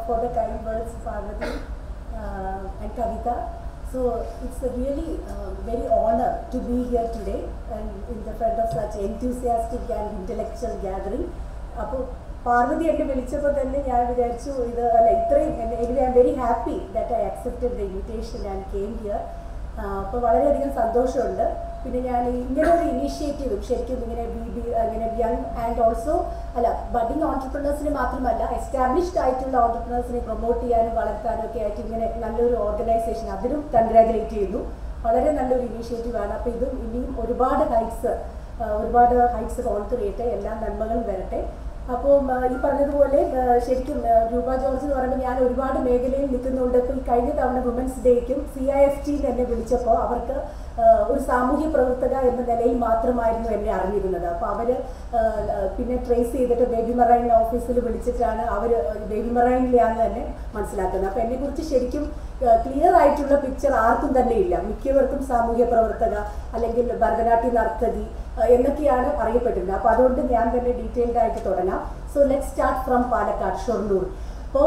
for the kind words, Parvati uh, and Kavita. So it's a really uh, very honor to be here today and in the front of such enthusiastic and intellectual gathering. അപ്പോൾ പാർവതി എന്നെ വിളിച്ചപ്പോൾ തന്നെ ഞാൻ വിചാരിച്ചു ഇത് അല്ല ഇത്രയും എനിക്ക് I am very happy that I accepted the invitation and came here അപ്പോൾ വളരെയധികം സന്തോഷമുണ്ട് പിന്നെ ഞാൻ ഇങ്ങനെ ഒരു ഇനീഷ്യേറ്റീവും ശരിക്കും ഇങ്ങനെ ബി ബി ഇങ്ങനെ യങ് ആൻഡ് ഓൾസോ അല്ല ബഡിങ് ഓൺടർപ്രണേഴ്സിന് മാത്രമല്ല എസ്റ്റാബ്ലിഷ്ഡ് ആയിട്ടുള്ള ഓൺടർപ്രണേഴ്സിനെ പ്രൊമോട്ട് ചെയ്യാനും വളർത്താനും ഒക്കെ ആയിട്ട് ഇങ്ങനെ നല്ലൊരു ഓർഗനൈസേഷൻ അതിനും കൺഗ്രാജുലേറ്റ് ചെയ്യുന്നു വളരെ നല്ലൊരു ഇനീഷ്യേറ്റീവാണ് അപ്പോൾ ഇതും ഇനിയും ഒരുപാട് ഹൈറ്റ്സ് ഒരുപാട് ഹൈറ്റ്സ് കോൺകർ ചെയ്യട്ടെ എല്ലാ നന്മകളും വരട്ടെ അപ്പോൾ ഈ പറഞ്ഞതുപോലെ ആ, ശരിക്കും ആ, രൂപ ജോർജ് എന്ന് പറയുമ്പോൾ ഞാൻ ഒരുപാട് മേഖലയിൽ നിൽക്കുന്നുണ്ട് ഇപ്പോൾ ഈ കഴിഞ്ഞ തവണ വുമൻസ് ഡേക്കും സി ഐ എഫ് ടി എന്നെ വിളിച്ചപ്പോൾ അവർക്ക് ആ, ഒരു സാമൂഹ്യ പ്രവർത്തക എന്ന നിലയിൽ മാത്രമായിരുന്നു എന്നെ അറിഞ്ഞിരുന്നത് അപ്പോൾ അവർ പിന്നെ ട്രേസ് ചെയ്തിട്ട് ബേബി മറൈൻ ഓഫീസിൽ വിളിച്ചിട്ടാണ് അവർ ബേബി മറൈനിലാന്ന് തന്നെ മനസ്സിലാക്കുന്നത് അപ്പോൾ എന്നെക്കുറിച്ച് ശരിക്കും ക്ലിയർ ആയിട്ടുള്ള പിക്ചർ ആർക്കും തന്നെ ഇല്ല മിക്കവർക്കും സാമൂഹ്യ പ്രവർത്തക അല്ലെങ്കിൽ ഭരതനാട്യ നർത്തകി ആ, എന്നൊക്കെയാണ് അറിയപ്പെട്ടിരുന്നത് അപ്പോൾ അതുകൊണ്ട് ഞാൻ തന്നെ ഡീറ്റെയിൽഡ് ആയിട്ട് തുടങ്ങാം so let start from Palakkad Shoranur അപ്പോൾ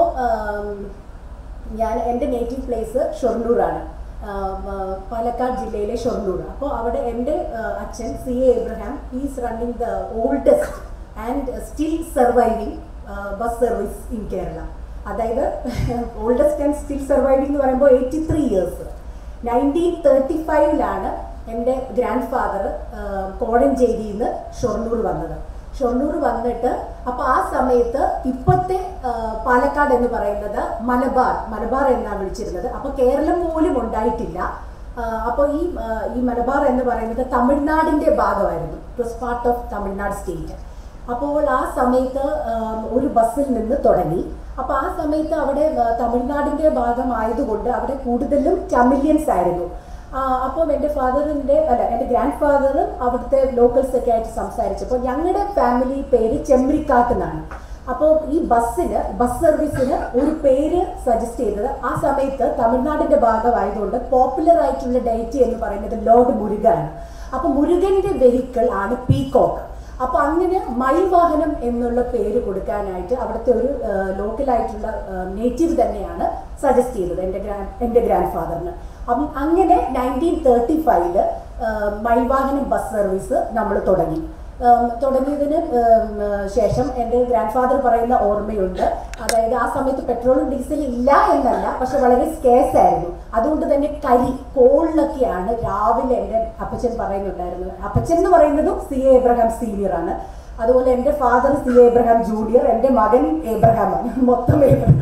ഞാൻ എൻ്റെ നേറ്റീവ് പ്ലേസ് ഷൊർണൂറാണ് ആം, ആ, പാലക്കാട് ജില്ലയിലെ ഷൊർണൂർ അപ്പോൾ അവിടെ എൻ്റെ ആ, അച്ഛൻ C A Abraham is running the oldest and still surviving bus service in Kerala അതായത് ഓൾഡസ്റ്റ് ആൻഡ് സ്റ്റിൽ സർവൈവിംഗ് എന്ന് പറയുമ്പോൾ eighty three years nineteen thirty ഫൈവിലാണ് എൻ്റെ ഗ്രാൻഡ് ഫാദർ കോഴഞ്ചേരിയിൽ നിന്ന് ഷൊർണൂർ വന്നത് ഷൊർണൂർ വന്നിട്ട് അപ്പോൾ ആ സമയത്ത് ഇപ്പോഴത്തെ ആ, പാലക്കാട് എന്ന് പറയുന്നത് മലബാർ മലബാർ എന്നാണ് വിളിച്ചിരുന്നത് അപ്പോൾ കേരളം പോലും ഉണ്ടായിട്ടില്ല അപ്പോൾ ഈ ആ, ഈ മലബാർ എന്ന് പറയുന്നത് തമിഴ്നാടിൻ്റെ ഭാഗമായിരുന്നു it was part of Tamil Nadu state അപ്പോൾ ആ സമയത്ത് ആം, ഒരു ബസ്സിൽ നിന്ന് തുടങ്ങി അപ്പോൾ ആ സമയത്ത് അവിടെ ആ, തമിഴ്നാടിൻ്റെ ഭാഗമായതുകൊണ്ട് അവിടെ കൂടുതലും തമിഴിയൻസ് ആയിരുന്നു ആ, അപ്പം എൻ്റെ ഫാദറിൻ്റെ അല്ല എൻ്റെ ഗ്രാൻഡ് ഫാദറും അവിടുത്തെ ലോക്കൽസ് ഒക്കെ ആയിട്ട് സംസാരിച്ചപ്പോൾ ഞങ്ങളുടെ ഫാമിലി പേര് ചെമ്പ്രിക്കാട്ട് എന്നാണ് അപ്പോൾ ഈ ബസ്സിന് ബസ് സർവീസിന് ഒരു പേര് സജസ്റ്റ് ചെയ്തത് ആ സമയത്ത് തമിഴ്നാടിൻ്റെ ഭാഗമായതുകൊണ്ട് പോപ്പുലർ ആയിട്ടുള്ള ഡേറ്റ് എന്ന് പറയുന്നത് ലോർഡ് മുരുകനാണ് അപ്പോൾ മുരുകൻ്റെ വെഹിക്കിൾ ആണ് പീകോക്ക് അപ്പോൾ അങ്ങനെ മയിൽ വാഹനം എന്നുള്ള പേര് കൊടുക്കാനായിട്ട് അവിടുത്തെ ഒരു ലോക്കലായിട്ടുള്ള നേറ്റീവ് തന്നെയാണ് സജസ്റ്റ് ചെയ്തത് എൻ്റെ ഗ്രാൻഡ് എൻ്റെ ഗ്രാൻഡ് ഫാദറിന് അപ്പം അങ്ങനെ നയൻറ്റീൻ തേർട്ടി ഫൈവില് മയിൽ വാഹനം ബസ് സർവീസ് നമ്മൾ തുടങ്ങി ഉം, തുടങ്ങിയതിന് ഉം, ശേഷം എൻ്റെ ഗ്രാൻഡ് ഫാദർ പറയുന്ന ഓർമ്മയുണ്ട് അതായത് ആ സമയത്ത് പെട്രോളും ഡീസലും ഇല്ല എന്നല്ല പക്ഷെ വളരെ സ്കേസ് ആയിരുന്നു അതുകൊണ്ട് തന്നെ കരി കോളിലൊക്കെയാണ് രാവിലെ എൻ്റെ അപ്പച്ചൻ പറയുന്നുണ്ടായിരുന്നത് അപ്പച്ചൻ എന്ന് പറയുന്നതും സി എ എബ്രഹാം സീനിയർ ആണ് അതുപോലെ എൻ്റെ father C A Abraham junior എൻ്റെ മകൻ എബ്രഹാമാണ് മൊത്തം എബ്രഹാം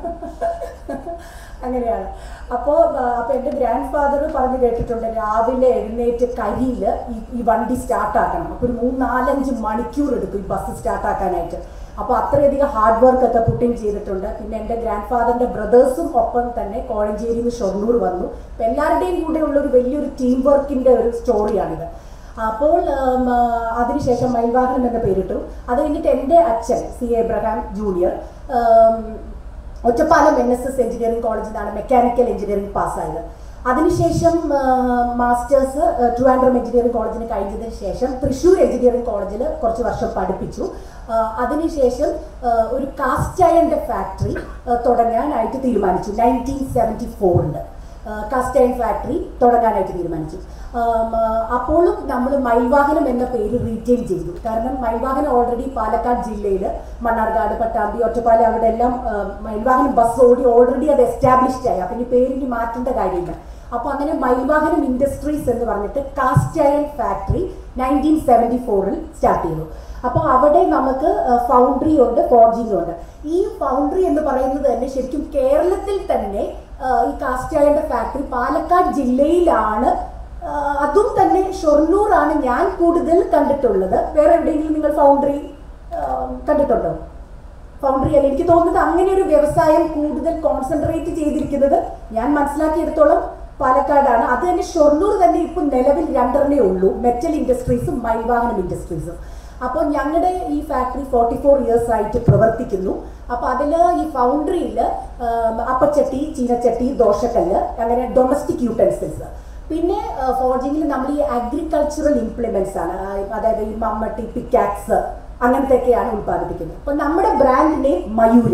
അങ്ങനെയാണ് അപ്പോൾ അപ്പോൾ എൻ്റെ ഗ്രാൻഡ് ഫാദർ പറഞ്ഞു കേട്ടിട്ടുണ്ട് രാവിലെ എഴുന്നേറ്റ് കരിയിൽ ഈ ഈ വണ്ടി സ്റ്റാർട്ടാക്കണം അപ്പോൾ ഒരു മൂന്ന് നാലഞ്ച് മണിക്കൂർ എടുക്കും ഈ ബസ് സ്റ്റാർട്ടാക്കാനായിട്ട് അപ്പോൾ അത്രയധികം ഹാർഡ് വർക്ക് ഒക്കെ പുട്ടിങ് ചെയ്തിട്ടുണ്ട് പിന്നെ എൻ്റെ ഗ്രാൻഡ് ഫാദറിൻ്റെ ബ്രദേഴ്സും ഒപ്പം തന്നെ കോഴഞ്ചേരിയിൽ നിന്ന് ഷൊർണൂർ വന്നു അപ്പോൾ എല്ലാവരുടെയും കൂടെ ഉള്ള ഒരു വലിയൊരു ടീം വർക്കിൻ്റെ ഒരു സ്റ്റോറിയാണിത് അപ്പോൾ ഉം, ആ, അതിനുശേഷം മയിൽവാഹനം എന്ന പേരിട്ടു അത് കഴിഞ്ഞിട്ട് എൻ്റെ അച്ഛൻ സി എബ്രഹാം ജൂനിയർ ഉം, Ottapalam N S S engineering കോളേജിൽ നിന്നാണ് മെക്കാനിക്കൽ എഞ്ചിനീയറിംഗ് പാസ്സായത് അതിനുശേഷം മാസ്റ്റേഴ്സ് ട്രിവാൻഡ്രം എഞ്ചിനീയറിംഗ് കോളേജിന് കഴിഞ്ഞതിന് ശേഷം തൃശ്ശൂർ എഞ്ചിനീയറിംഗ് കോളേജിൽ കുറച്ച് വർഷം പഠിപ്പിച്ചു ആ, അതിനുശേഷം ആ, ഒരു കാസ്റ്റ് അയണിൻ്റെ ഫാക്ടറി തുടങ്ങാനായിട്ട് തീരുമാനിച്ചു നയൻറ്റീൻ സെവൻറ്റി ഫോറിൽ കാസ്റ്റ് അയൺ ഫാക്ടറി തുടങ്ങാനായിട്ട് തീരുമാനിച്ചു ആം, ആ, അപ്പോഴും നമ്മൾ മയിൽവാഹനം എന്ന പേര് റീറ്റെയിൻ ചെയ്തു കാരണം മയിൽവാഹനം ഓൾറെഡി പാലക്കാട് ജില്ലയിൽ മണ്ണാർക്കാട് പട്ടാമ്പി ഒറ്റപ്പാലം അവിടെ എല്ലാം ആ, മയിൽവാഹനം ബസ് ഓടി ഓൾറെഡി അത് എസ്റ്റാബ്ലിഷ്ഡ് ആയി അപ്പം ഇനി പേരിന് മാറ്റേണ്ട കാര്യമില്ല അപ്പോൾ അങ്ങനെ മയിൽവാഹനം ഇൻഡസ്ട്രീസ് എന്ന് പറഞ്ഞിട്ട് cast iron factory nineteen seventy ഫോറിൽ സ്റ്റാർട്ട് ചെയ്തു അപ്പോൾ അവിടെ നമുക്ക് ഫൗണ്ടറി ഉണ്ട് ഫോർജിങ് ഉണ്ട് ഈ ഫൗണ്ടറി എന്ന് പറയുന്നത് തന്നെ ശരിക്കും കേരളത്തിൽ തന്നെ ആ, ഈ കാസ്റ്റ് അയണിൻ്റെ ഫാക്ടറി പാലക്കാട് ജില്ലയിലാണ് ആ, അതും തന്നെ ഷൊർണൂറാണ് ഞാൻ കൂടുതൽ കണ്ടിട്ടുള്ളത് വേറെ എവിടെയെങ്കിലും നിങ്ങൾ ഫൗണ്ടറി കണ്ടിട്ടുണ്ടോ ഫൗണ്ടറി അല്ല എനിക്ക് തോന്നുന്നത് അങ്ങനെ ഒരു വ്യവസായം കൂടുതൽ കോൺസെൻട്രേറ്റ് ചെയ്തിരിക്കുന്നത് ഞാൻ മനസ്സിലാക്കിയെടുത്തോളം പാലക്കാടാണ് അത് തന്നെ ഷൊർണൂർ തന്നെ ഇപ്പം നിലവിൽ രണ്ടെണ്ണേ ഉള്ളൂ മെറ്റൽ ഇൻഡസ്ട്രീസും മൈവാഹനം ഇൻഡസ്ട്രീസും അപ്പോൾ ഞങ്ങളുടെ ഈ ഫാക്ടറി ഫോർട്ടി ഫോർ ഇയേഴ്സ് ആയിട്ട് പ്രവർത്തിക്കുന്നു അപ്പോൾ അതിൽ ഈ ഫൗണ്ടറിയിൽ അപ്പച്ചട്ടി ചീനച്ചട്ടി ദോശക്കല്ല് അങ്ങനെ ഡൊമസ്റ്റിക് യൂട്ടൻസിൽസ് പിന്നെ ഫോർജിങ്ങിൽ നമ്മൾ ഈ അഗ്രികൾച്ചറൽ ഇംപ്ലിമെന്റ്സ് ആണ് ആ, അതായത് ഈ മമ്മട്ടി പിക്കാക്സ് അങ്ങനത്തെയൊക്കെയാണ് ഉൽപ്പാദിപ്പിക്കുന്നത് അപ്പം നമ്മുടെ ബ്രാൻഡ് നെയിം മയൂര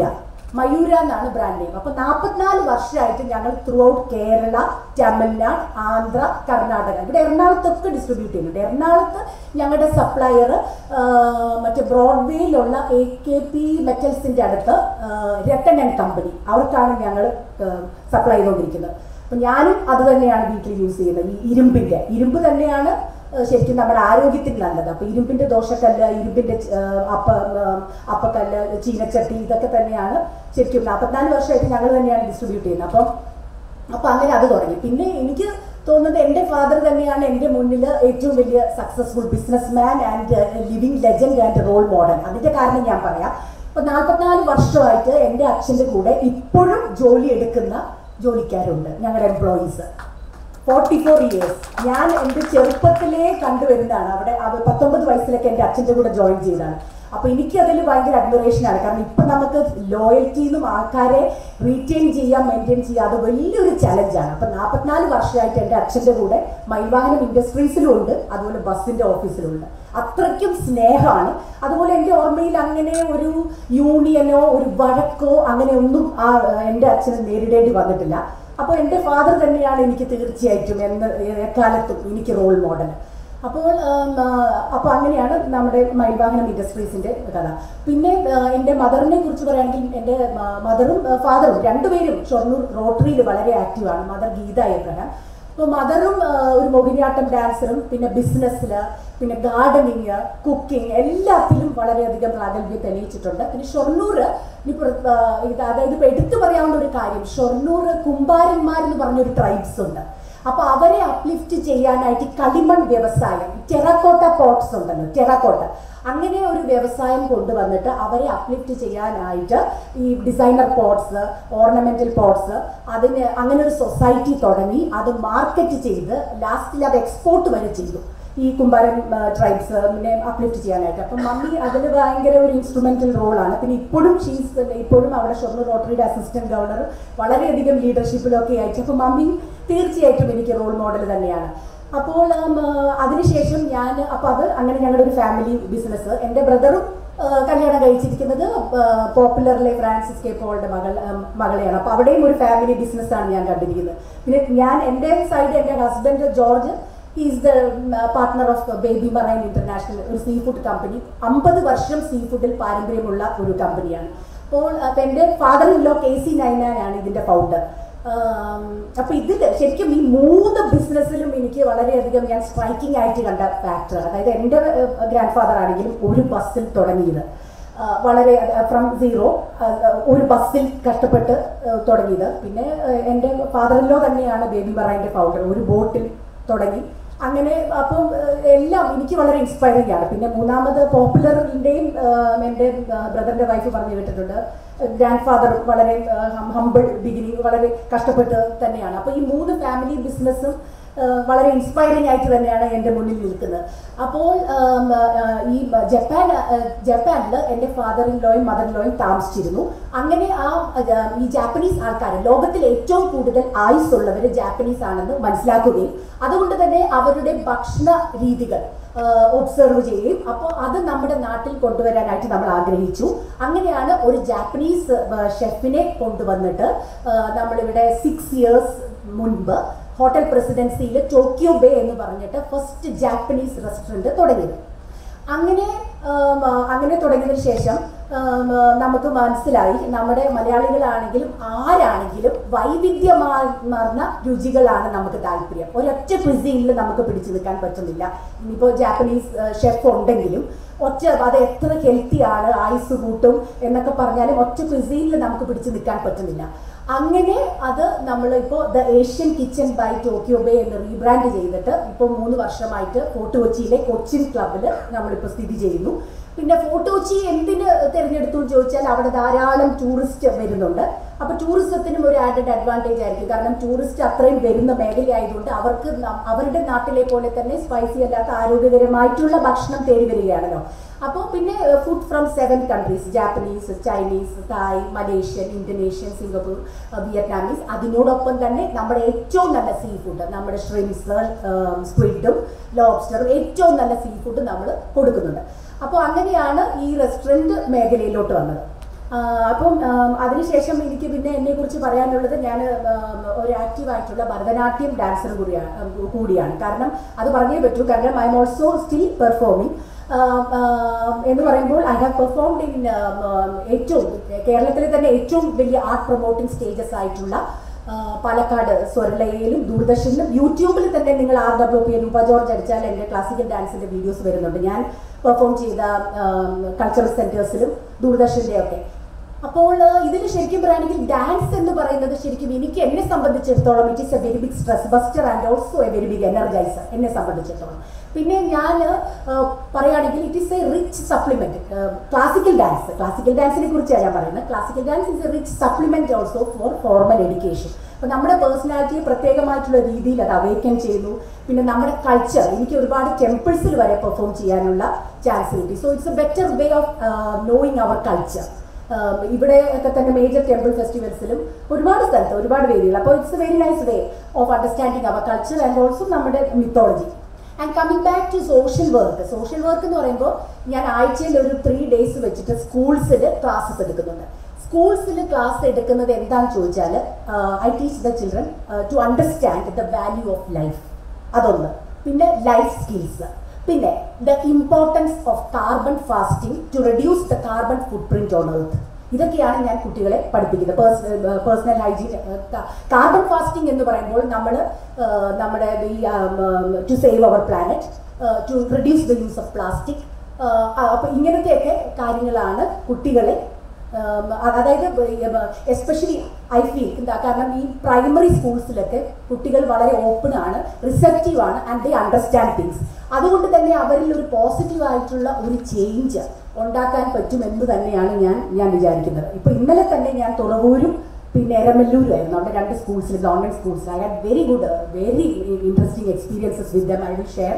മയൂര എന്നാണ് ബ്രാൻഡ് നെയിം അപ്പോൾ നാൽപ്പത്തിനാല് വർഷമായിട്ട് ഞങ്ങൾ ത്രൂ ഔട്ട് കേരള തമിഴ്നാട് ആന്ധ്ര കർണാടക ഇവിടെ എറണാകുളത്തൊക്കെ ഡിസ്ട്രിബ്യൂട്ട് ചെയ്യുന്നുണ്ട് എറണാകുളത്ത് ഞങ്ങളുടെ സപ്ലയർ മറ്റേ ബ്രോഡ്വേയിലുള്ള എ കെ പി മെറ്റൽസിൻ്റെ അടുത്ത് രത്തൻ ആൻഡ് കമ്പനി അവർക്കാണ് ഞങ്ങൾ സപ്ലൈ ചെയ്തുകൊണ്ടിരിക്കുന്നത് അപ്പം ഞാനും അത് തന്നെയാണ് വീട്ടിൽ യൂസ് ചെയ്യുന്നത് ഈ ഇരുമ്പിൻ്റെ ഇരുമ്പ് തന്നെയാണ് ഏഹ് ശരിക്കും നമ്മുടെ ആരോഗ്യത്തിന് നല്ലത് അപ്പോൾ ഇരുമ്പിൻ്റെ ദോശക്കല്ല് ഇരുമ്പിൻ്റെ ഏഹ് അപ്പ ഏഹ് അപ്പക്കല്ല് ചീനച്ചട്ടി ഇതൊക്കെ തന്നെയാണ് ശരിക്കും നാൽപ്പത്തിനാല് വർഷമായിട്ട് ഞങ്ങൾ തന്നെയാണ് ഡിസ്ട്രിബ്യൂട്ട് ചെയ്യുന്നത് അപ്പം അപ്പം അങ്ങനെ അത് തുടങ്ങി പിന്നെ എനിക്ക് തോന്നുന്നത് എൻ്റെ ഫാദർ തന്നെയാണ് എൻ്റെ മുന്നിൽ ഏറ്റവും വലിയ successful business man and living legend and role model അതിൻ്റെ കാരണം ഞാൻ പറയാം ഇപ്പം നാൽപ്പത്തിനാല് വർഷമായിട്ട് എൻ്റെ അച്ഛൻ്റെ കൂടെ ഇപ്പോഴും ജോലി എടുക്കുന്ന ജോലിക്കാരുണ്ട് ഞങ്ങളുടെ എംപ്ലോയീസ് ഫോർട്ടി ഫോർ ഇയേഴ്സ് ഞാൻ എൻ്റെ ചെറുപ്പത്തിലേ കണ്ടുവരുന്നതാണ് അവിടെ അവർ പത്തൊമ്പത് വയസ്സിലൊക്കെ എൻ്റെ അച്ഛൻ്റെ കൂടെ ജോയിൻ ചെയ്തതാണ് അപ്പോൾ എനിക്ക് അതിൽ ഭയങ്കര അഡ്മിറേഷനാണ് കാരണം ഇപ്പം നമുക്ക് ലോയൽറ്റിന്നും ആൾക്കാരെ റീറ്റെയിൻ ചെയ്യാൻ മെയിൻറ്റെയിൻ ചെയ്യുക അത് വലിയൊരു ചലഞ്ചാണ് അപ്പം നാൽപ്പത്തിനാല് വർഷമായിട്ട് എൻ്റെ അച്ഛൻ്റെ കൂടെ മൈവാഹനം ഇൻഡസ്ട്രീസിലും ഉണ്ട് അതുപോലെ ബസ്സിൻ്റെ ഓഫീസിലും ഉണ്ട് അത്രയ്ക്കും സ്നേഹമാണ് അതുപോലെ എൻ്റെ ഓർമ്മയിൽ അങ്ങനെ ഒരു യൂണിയനോ ഒരു വഴക്കോ അങ്ങനെ ഒന്നും ആ എൻ്റെ അച്ഛന് നേരിടേണ്ടി വന്നിട്ടില്ല അപ്പോൾ എൻ്റെ ഫാദർ തന്നെയാണ് എനിക്ക് തീർച്ചയായിട്ടും എന്ന് എക്കാലത്തും എനിക്ക് റോൾ മോഡൽ അപ്പോൾ ആം, ആ, അപ്പോൾ അങ്ങനെയാണ് നമ്മുടെ മൈൽവാഹനം ഇൻഡസ്ട്രീസിൻ്റെ കഥ പിന്നെ ആ, എൻ്റെ മദറിനെ കുറിച്ച് പറയുകയാണെങ്കിൽ എൻ്റെ മദറും ഫാദറും രണ്ടുപേരും ഷൊർണൂർ റോട്ടറിയിൽ വളരെ ആക്റ്റീവാണ് മദർ ഗീത എബ്രഹാം അപ്പോൾ മദറും ആ, ഒരു മോഹിനിയാട്ടം ഡാൻസറും പിന്നെ ബിസിനസ്സിൽ പിന്നെ ഗാർഡനിങ് കുക്കിംഗ് എല്ലാത്തിലും വളരെയധികം പ്രാഗൽഭ്യം തെളിയിച്ചിട്ടുണ്ട് പിന്നെ ഷൊർണൂർ ഇനിയിപ്പോൾ ആ, ഇത് അതായത് ഇപ്പോൾ എടുത്തു പറയാവുന്ന ഒരു കാര്യം ഷൊർണൂർ കുമ്പാരന്മാർ എന്ന് പറഞ്ഞൊരു ട്രൈബ്സ് ഉണ്ട് അപ്പോൾ അവരെ അപ്ലിഫ്റ്റ് ചെയ്യാനായിട്ട് കളിമൺ വ്യവസായം ടെറാക്കോട്ട പോട്ട്സ് ഉണ്ടല്ലോ ടെറാക്കോട്ട അങ്ങനെ ഒരു വ്യവസായം കൊണ്ടുവന്നിട്ട് അവരെ അപ്ലിഫ്റ്റ് ചെയ്യാനായിട്ട് ഈ ഡിസൈനർ പോട്ട്സ് ഓർണമെന്റൽ പോട്ട്സ് അതിന് അങ്ങനെ ഒരു സൊസൈറ്റി തുടങ്ങി അത് മാർക്കറ്റ് ചെയ്ത് ലാസ്റ്റിൽ അത് എക്സ്പോർട്ട് വരെ ചെയ്തു ഈ കുമ്പാരൻ ട്രൈബ്സ് പിന്നെ അപ്ലിഫ്റ്റ് ചെയ്യാനായിട്ട് അപ്പം മമ്മി അതിൽ ഭയങ്കര ഒരു ഇൻസ്ട്രുമെന്റൽ റോളാണ് പിന്നെ ഇപ്പോഴും ഷീസ് ഇപ്പോഴും അവിടെ ഷൊർണൂർ റോട്ടറിയുടെ അസിസ്റ്റന്റ് ഗവർണർ വളരെയധികം ലീഡർഷിപ്പിലൊക്കെ ആയിട്ട് അപ്പം മമ്മി തീർച്ചയായിട്ടും എനിക്ക് റോൾ മോഡൽ തന്നെയാണ് അപ്പോൾ ഉം, ആ, അതിനുശേഷം ഞാൻ അപ്പോൾ അത് അങ്ങനെ ഞങ്ങളുടെ ഒരു ഫാമിലി ബിസിനസ് എൻ്റെ ബ്രദറും കല്യാണം കഴിച്ചിരിക്കുന്നത് പോപ്പുലറിലെ ഫ്രാൻസിസ് കെ പോളുടെ മകൾ ഉം, മകളെയാണ് അപ്പോൾ അവിടെയും ഒരു ഫാമിലി ബിസിനസ്സാണ് ഞാൻ കണ്ടിരിക്കുന്നത് പിന്നെ ഞാൻ എൻ്റെ സൈഡ് എൻ്റെ husband George is the partner of Baby marine international ഒരു സീ ഫുഡ് കമ്പനി അമ്പത് വർഷം സീ ഫുഡിൽ പാരമ്പര്യമുള്ള ഒരു കമ്പനിയാണ് അപ്പോൾ അപ്പോൾ എൻ്റെ father in law K C നൈനാനാണ് ഇതിൻ്റെ ഫൗണ്ടർ അപ്പോൾ ഇതിൽ ശരിക്കും ഈ മൂന്ന് ബിസിനസ്സിലും എനിക്ക് വളരെയധികം ഞാൻ സ്ട്രൈക്കിംഗ് ആയിട്ട് കണ്ട ഫാക്ടർ അതായത് എൻ്റെ ഗ്രാൻഡ് ഫാദർ ആണെങ്കിലും ഒരു ബസ്സിൽ തുടങ്ങിയത് ആ, വളരെ ഫ്രം സീറോ ഒരു ബസ്സിൽ കഷ്ടപ്പെട്ട് ആ, തുടങ്ങിയത് പിന്നെ ആ, എൻ്റെ ഫാദറിലോ തന്നെയാണ് ബേബി മറൈൻ്റെ ഫൗണ്ടർ ഒരു ബോട്ടിൽ തുടങ്ങി അങ്ങനെ അപ്പം ആ, എല്ലാം എനിക്ക് വളരെ ഇൻസ്പയറിംഗ് ആണ് പിന്നെ മൂന്നാമത് പോപ്പുലറിൻ്റെയും എൻ്റെ ബ്രദറിൻ്റെ വൈഫ് പറഞ്ഞു കേട്ടിട്ടുണ്ട് ഗ്രാൻഡ് ഫാദർ വളരെ ഹമ്പിൾ ബിഗിനിങ് വളരെ കഷ്ടപ്പെട്ട് തന്നെയാണ് അപ്പോൾ ഈ മൂന്ന് ഫാമിലി ബിസിനസ്സും വളരെ ഇൻസ്പയറിംഗ് ആയിട്ട് തന്നെയാണ് എൻ്റെ മുന്നിൽ നിൽക്കുന്നത് അപ്പോൾ ആം, ആ, ഈ ജപ്പാൻ ജപ്പാനിൽ എൻ്റെ ഫാദർ ഇൻ ലോയും മദർ ഇൻ ലോയും താമസിച്ചിരുന്നു അങ്ങനെ ആ ആ, ഈ ജാപ്പനീസ് ആൾക്കാർ ലോകത്തിൽ ഏറ്റവും കൂടുതൽ ആയുസ് ഉള്ളവർ ജാപ്പനീസ് ആണെന്ന് മനസ്സിലാക്കുകയും അതുകൊണ്ട് തന്നെ അവരുടെ ഭക്ഷണ രീതികൾ ഒബ്സർവ് ചെയ്യുകയും അപ്പോൾ അത് നമ്മുടെ നാട്ടിൽ കൊണ്ടുവരാനായിട്ട് നമ്മൾ ആഗ്രഹിച്ചു അങ്ങനെയാണ് ഒരു ജാപ്പനീസ് ഷെഫിനെ കൊണ്ടുവന്നിട്ട് ആ, നമ്മളിവിടെ സിക്സ് ഇയേഴ്സ് മുൻപ് ഹോട്ടൽ പ്രസിഡൻസിയിൽ ടോക്കിയോ ബേ എന്ന് പറഞ്ഞിട്ട് ഫസ്റ്റ് ജാപ്പനീസ് റെസ്റ്റോറൻറ്റ് തുടങ്ങിയത് അങ്ങനെ ആം, ആ, അങ്ങനെ തുടങ്ങിയതിന് ശേഷം ആം, ആ, നമുക്ക് മനസ്സിലായി നമ്മുടെ മലയാളികളാണെങ്കിലും ആരാണെങ്കിലും വൈവിധ്യമാർന്ന രുചികളാണ് നമുക്ക് താല്പര്യം ഒരൊറ്റ ക്വിസീനിൽ നമുക്ക് പിടിച്ചു നിൽക്കാൻ പറ്റുന്നില്ല ഇനിയിപ്പോൾ ജാപ്പനീസ് ഷെഫ് ഉണ്ടെങ്കിലും ഒറ്റ അത് എത്ര ഹെൽത്തിയാണ് ആയുസ് കൂട്ടും എന്നൊക്കെ പറഞ്ഞാലും ഒറ്റ ക്വിസീനിൽ നമുക്ക് പിടിച്ചു നിൽക്കാൻ പറ്റുന്നില്ല അങ്ങനെ അത് നമ്മൾ ഇപ്പോൾ the Asian kitchen by Tokyo bay എന്ന് റീബ്രാൻഡ് ചെയ്തിട്ട് ഇപ്പോൾ മൂന്ന് വർഷമായിട്ട് ഫോർട്ട് കൊച്ചിയിലെ കൊച്ചിൻ ക്ലബിൽ നമ്മളിപ്പോൾ സ്ഥിതി ചെയ്യുന്നു പിന്നെ ഫോർട്ട് കൊച്ചി എന്തിന് തിരഞ്ഞെടുത്തു എന്ന് ചോദിച്ചാൽ അവിടെ ധാരാളം ടൂറിസ്റ്റ് വരുന്നുണ്ട് അപ്പോൾ ടൂറിസത്തിനും ഒരു ആഡഡ് അഡ്വാൻറ്റേജ് ആയിരിക്കും കാരണം ടൂറിസ്റ്റ് അത്രയും വരുന്ന മേഖലയായതുകൊണ്ട് അവർക്ക് ന- അവരുടെ നാട്ടിലെ പോലെ തന്നെ സ്പൈസി അല്ലാത്ത ആരോഗ്യകരമായിട്ടുള്ള ഭക്ഷണം തേടി വരികയാണല്ലോ അപ്പോൾ പിന്നെ food from seven countries Japanese Chinese Thai Malaysian Indonesian Singapore Vietnamese അതിനോടൊപ്പം തന്നെ നമ്മുടെ ഏറ്റവും നല്ല സീ ഫുഡ് നമ്മുടെ ഷ്രിംസ് സ്ക്വിഡും ലോബ്സ്റ്ററും ഏറ്റവും നല്ല സീ ഫുഡ് നമ്മൾ കൊടുക്കുന്നുണ്ട് അപ്പോൾ അങ്ങനെയാണ് ഈ റെസ്റ്റോറൻറ്റ് മേഖലയിലോട്ട് വന്നത് അപ്പം ആം, അതിനുശേഷം എനിക്ക് പിന്നെ എന്നെ കുറിച്ച് പറയാനുള്ളത് ഞാൻ ആം, ഒരു ആക്റ്റീവായിട്ടുള്ള ഭരതനാട്യം ഡാൻസർ കൂടിയാണ് ആം, കൂടിയാണ് കാരണം അത് പറഞ്ഞേ പറ്റൂ കാരണം I am also still performing എന്ന് പറയുമ്പോൾ ഐ ഹാവ് പെർഫോംഡ് ഇൻ ഏറ്റവും കേരളത്തിലെ തന്നെ ഏറ്റവും വലിയ ആർട്ട് പ്രൊമോട്ടിംഗ് സ്റ്റേജസ് ആയിട്ടുള്ള ആ, പാലക്കാട് സ്വരലയയിലും ദൂരദർശനിലും യൂട്യൂബിൽ തന്നെ നിങ്ങൾ R W P Roopa George അടിച്ചാൽ എൻ്റെ ക്ലാസിക്കൽ ഡാൻസിൻ്റെ വീഡിയോസ് വരുന്നുണ്ട് ഞാൻ പെർഫോം ചെയ്ത കൾച്ചറൽ സെൻറ്റേഴ്സിലും ദൂരദർശൻ്റെ ഒക്കെ അപ്പോൾ ഇതിൽ ശരിക്കും പറയുകയാണെങ്കിൽ ഡാൻസ് എന്ന് പറയുന്നത് ശരിക്കും എനിക്ക് എന്നെ സംബന്ധിച്ചിടത്തോളം it is a very big stress buster and also a very big energizer എന്നെ സംബന്ധിച്ചിടത്തോളം പിന്നെ ഞാൻ പറയുകയാണെങ്കിൽ it is a rich supplement classical dance classical ഡാൻസിനെ കുറിച്ചാണ് ഞാൻ പറയുന്നത് classical dance is a rich supplement also for formal education അപ്പോൾ നമ്മുടെ പേഴ്സണാലിറ്റിയെ പ്രത്യേകമായിട്ടുള്ള രീതിയിൽ അത് അവേക്കൻ ചെയ്യുന്നു പിന്നെ നമ്മുടെ കൾച്ചർ എനിക്ക് ഒരുപാട് ടെമ്പിൾസിൽ വരെ പെർഫോം ചെയ്യാനുള്ള ചാൻസ് കിട്ടി so it's a better way of knowing our culture ഇവിടെ ഒക്കെ തന്നെ മേജർ ടെമ്പിൾ ഫെസ്റ്റിവൽസിലും ഒരുപാട് സ്ഥലത്ത് ഒരുപാട് വേദികൾ അപ്പോൾ it's a very nice way of understanding our culture and also നമ്മുടെ mythology and coming back to social work social work എന്ന് പറയുമ്പോൾ ഞാൻ ആഴ്ചയിൽ ഒരു ത്രീ ഡേയ്സ് വെച്ചിട്ട് സ്കൂൾസിൽ ക്ലാസ്സസ് എടുക്കുന്നുണ്ട് സ്കൂൾസിൽ ക്ലാസ് എടുക്കുന്നത് എന്താണെന്ന് ചോദിച്ചാൽ I teach the children to understand the value of life അതൊന്ന് പിന്നെ ലൈഫ് സ്കിൽസ് പിന്നെ the importance of carbon fasting to reduce the carbon footprint on earth ഇതൊക്കെയാണ് ഞാൻ കുട്ടികളെ പഠിപ്പിക്കുന്നത് പേഴ്സണൽ ഹൈജീൻ കാർബൺ ഫാസ്റ്റിംഗ് എന്ന് പറയുമ്പോൾ നമ്മൾ നമ്മുടെ ഈ to save our planet to reduce the use of plastic അപ്പോൾ ഇങ്ങനത്തെയൊക്കെ കാര്യങ്ങളാണ് കുട്ടികളെ ഉം, അ- അതായത് എസ്പെഷ്യലി ഐ ഫീൽ എന്താ കാരണം ഈ പ്രൈമറി സ്കൂൾസിലൊക്കെ കുട്ടികൾ വളരെ ഓപ്പൺ ആണ് റിസപ്റ്റീവ് ആണ് ആൻഡ് ദേ അണ്ടർസ്റ്റാൻഡ് തിങ്സ് അതുകൊണ്ട് തന്നെ അവരിൽ ഒരു പോസിറ്റീവ് ആയിട്ടുള്ള ഒരു ചേഞ്ച് ഉണ്ടാക്കാൻ പറ്റുമെന്ന് തന്നെയാണ് ഞാൻ ഞാൻ വിചാരിക്കുന്നത് ഇപ്പോൾ ഇന്നലെ തന്നെ ഞാൻ തുറവൂരും പിന്നെ എരമല്ലൂരുമായിരുന്നു അവിടെ രണ്ട് സ്കൂൾസിൽ ഗവൺമെൻറ് സ്കൂൾസിൽ I had very good very interesting experiences with them I will share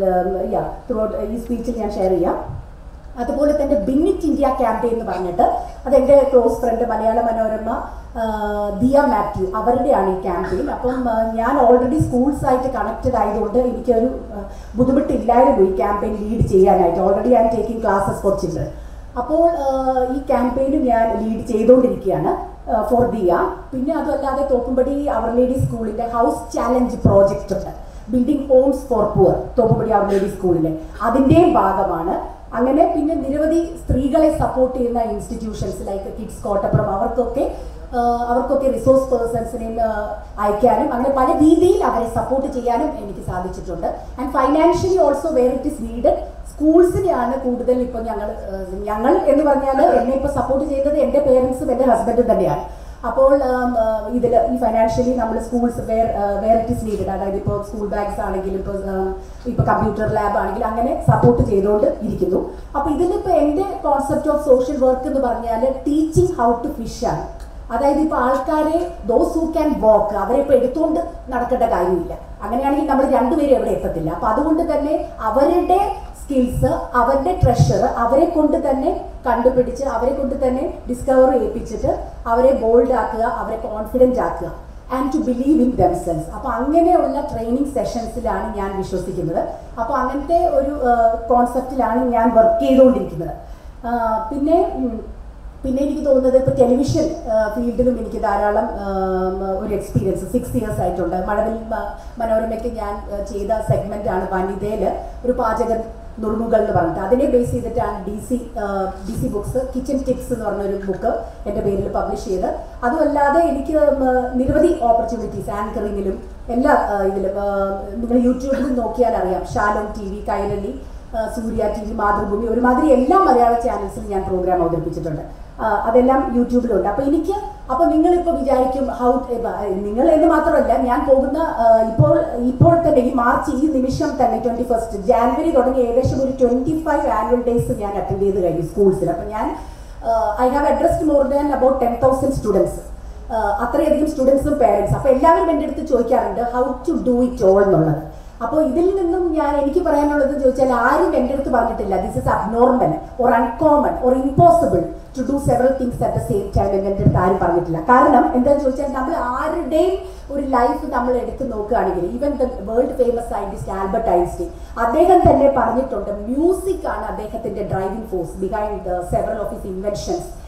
yeah through ഈ സ്പീച്ചിൽ ഞാൻ ഷെയർ ചെയ്യാം അതുപോലെ തന്നെ ബിന്നിറ്റ് ഇന്ത്യ ക്യാമ്പയിൻ എന്ന് പറഞ്ഞിട്ട് അതെൻ്റെ ക്ലോസ് ഫ്രണ്ട് മലയാള മനോരമ ആ, ദിയ മാത്യു അവരുടെയാണ് ഈ ക്യാമ്പയിൻ അപ്പം ആ, ഞാൻ ഓൾറെഡി സ്കൂൾസ് ആയിട്ട് കണക്റ്റഡ് ആയതുകൊണ്ട് എനിക്കൊരു ആ, ബുദ്ധിമുട്ടില്ലായിരുന്നു ഈ ക്യാമ്പയിൻ ലീഡ് ചെയ്യാനായിട്ട് already I am taking classes for children അപ്പോൾ ആ, ഈ ക്യാമ്പയിനും ഞാൻ ലീഡ് ചെയ്തുകൊണ്ടിരിക്കുകയാണ് ഫോർ ദിയ പിന്നെ അതുമല്ലാതെ തോപ്പുംപടി അവർ ലേഡി സ്കൂളിൻ്റെ ഹൗസ് ചാലഞ്ച് പ്രോജക്റ്റ് ഉണ്ട് building homes for poor Thoppumpady our lady സ്കൂളിലെ അതിൻ്റെയും ഭാഗമാണ് അങ്ങനെ പിന്നെ നിരവധി സ്ത്രീകളെ സപ്പോർട്ട് ചെയ്യുന്ന ഇൻസ്റ്റിറ്റ്യൂഷൻസ് ലൈക്ക് കിഡ്സ് കോട്ടപ്പുറം അവർക്കൊക്കെ ആ, അവർക്കൊക്കെ റിസോഴ്സ് പേഴ്സൺസിനെയും അയക്കാനും അങ്ങനെ പല രീതിയിൽ അവരെ സപ്പോർട്ട് ചെയ്യാനും എനിക്ക് സാധിച്ചിട്ടുണ്ട് and financially also where it is needed സ്കൂൾസിനെയാണ് കൂടുതൽ ഇപ്പോൾ ഞങ്ങൾ ആ, ഞങ്ങൾ എന്ന് പറഞ്ഞാൽ എന്നെ ഇപ്പോൾ സപ്പോർട്ട് ചെയ്യുന്നത് എൻ്റെ പേരൻസും എൻ്റെ ഹസ്ബൻഡും തന്നെയാണ് അപ്പോൾ ഇതിൽ ഈ ഫൈനാൻഷ്യലി നമ്മൾ schools where where it is needed അതായത് ഇപ്പോൾ സ്കൂൾ ബാഗ്സ് ആണെങ്കിലും ഇപ്പോൾ ഇപ്പോൾ കമ്പ്യൂട്ടർ ലാബ് ആണെങ്കിലും അങ്ങനെ സപ്പോർട്ട് ചെയ്തുകൊണ്ട് ഇരിക്കുന്നു അപ്പോൾ ഇതിലിപ്പോൾ എൻ്റെ കോൺസെപ്റ്റ് ഓഫ് സോഷ്യൽ വർക്ക് എന്ന് പറഞ്ഞാൽ ടീച്ചിങ് ഹൗ ടു ഫിഷ് ആണ് അതായത് ഇപ്പോൾ ആൾക്കാരെ ദോസ് ഹൂ ക്യാൻ വാക്ക് അവരെ ഇപ്പോൾ എടുത്തുകൊണ്ട് നടക്കേണ്ട കാര്യമില്ല അങ്ങനെയാണെങ്കിൽ നമ്മൾ രണ്ടുപേരും എവിടെ എത്തത്തില്ല അപ്പോൾ അതുകൊണ്ട് തന്നെ അവരുടെ സ്കിൽസ് അവരുടെ ട്രഷർ അവരെ കൊണ്ട് തന്നെ കണ്ടുപിടിച്ച് അവരെ കൊണ്ട് തന്നെ ഡിസ്കവർ ചെയ്യിപ്പിച്ചിട്ട് അവരെ ബോൾഡ് ആക്കുക അവരെ കോൺഫിഡൻ്റ് ആക്കുക and to believe in themselves അപ്പോൾ അങ്ങനെയുള്ള ട്രെയിനിങ് സെഷൻസിലാണ് ഞാൻ വിശ്വസിക്കുന്നത് അപ്പോൾ അങ്ങനത്തെ ഒരു കോൺസെപ്റ്റിലാണ് ഞാൻ വർക്ക് ചെയ്തുകൊണ്ടിരിക്കുന്നത് ആ, പിന്നെ ഉം, പിന്നെ എനിക്ക് തോന്നുന്നത് ഇപ്പോൾ ടെലിവിഷൻ ഫീൽഡിലും എനിക്ക് ധാരാളം ആം, ഒരു എക്സ്പീരിയൻസ് സിക്സ് ഇയേഴ്സ് ആയിട്ടുണ്ട് മഴവിൽ മ- മനോരമയ്ക്ക് ഞാൻ ആ, ചെയ്ത സെഗ്മെൻ്റ് ആണ് വനിതയിൽ ഒരു പാചകൻ നുറുങ്ങുകൾ എന്ന് പറഞ്ഞിട്ട് അതിനെ ബേസ് ചെയ്തിട്ടാണ് D C D C books kitchen tips എന്ന് പറഞ്ഞൊരു ബുക്ക് എൻ്റെ പേരിൽ പബ്ലിഷ് ചെയ്ത് അതുമല്ലാതെ എനിക്ക് ഉം, നിരവധി ഓപ്പർച്യൂണിറ്റീസ് ആങ്കറിങ്ങിലും എല്ലാ ആ, ഇതിലും ആ, നിങ്ങൾ യൂട്യൂബിൽ നോക്കിയാൽ അറിയാം ഷാലോം ടി വി കൈരളി ആ, സൂര്യ ടി വി മാതൃഭൂമി ഒരുമാതിരി എല്ലാ മലയാള ചാനൽസിലും ഞാൻ പ്രോഗ്രാം അവതരിപ്പിച്ചിട്ടുണ്ട് ആ, അതെല്ലാം യൂട്യൂബിലുണ്ട് അപ്പോൾ എനിക്ക് അപ്പോൾ നിങ്ങളിപ്പോൾ വിചാരിക്കും ഹൗ നിങ്ങൾ എന്ന് മാത്രമല്ല ഞാൻ പോകുന്ന ആ, ഇപ്പോൾ ഇപ്പോൾ തന്നെ ഈ മാർച്ച് ഈ നിമിഷം തന്നെ ട്വൻറ്റി ഫസ്റ്റ് ജാനുവരി തുടങ്ങി ഏകദേശം ഒരു ട്വൻറ്റി ഫൈവ് ആനുവൽ ഡേയ്സ് ഞാൻ അറ്റൻഡ് ചെയ്ത് കഴിഞ്ഞു സ്കൂൾസിൽ അപ്പോൾ ഞാൻ I have addressed more than about ten thousand students അത്രയധികം സ്റ്റുഡൻസും പേരൻസ് അപ്പോൾ എല്ലാവരും എൻ്റെ അടുത്ത് ചോദിക്കാറുണ്ട് how to do it all എന്നുള്ളത് അപ്പോൾ ഇതിൽ നിന്നും ഞാൻ എനിക്ക് പറയാനുള്ളത് ചോദിച്ചാൽ ആരും എൻ്റെ അടുത്ത് പറഞ്ഞിട്ടില്ല this is abnormal or uncommon or impossible to do several things at the same time എന്ന് എൻ്റെ അടുത്ത് ആരും പറഞ്ഞിട്ടില്ല കാരണം എന്താണെന്ന് ചോദിച്ചാൽ നമ്മൾ ആരുടെയും ഒരു ലൈഫ് നമ്മൾ എടുത്ത് നോക്കുകയാണെങ്കിൽ even the world famous scientist Albert Einstein അദ്ദേഹം തന്നെ പറഞ്ഞിട്ടുണ്ട് മ്യൂസിക് ആണ് അദ്ദേഹത്തിന്റെ driving force behind several of his inventions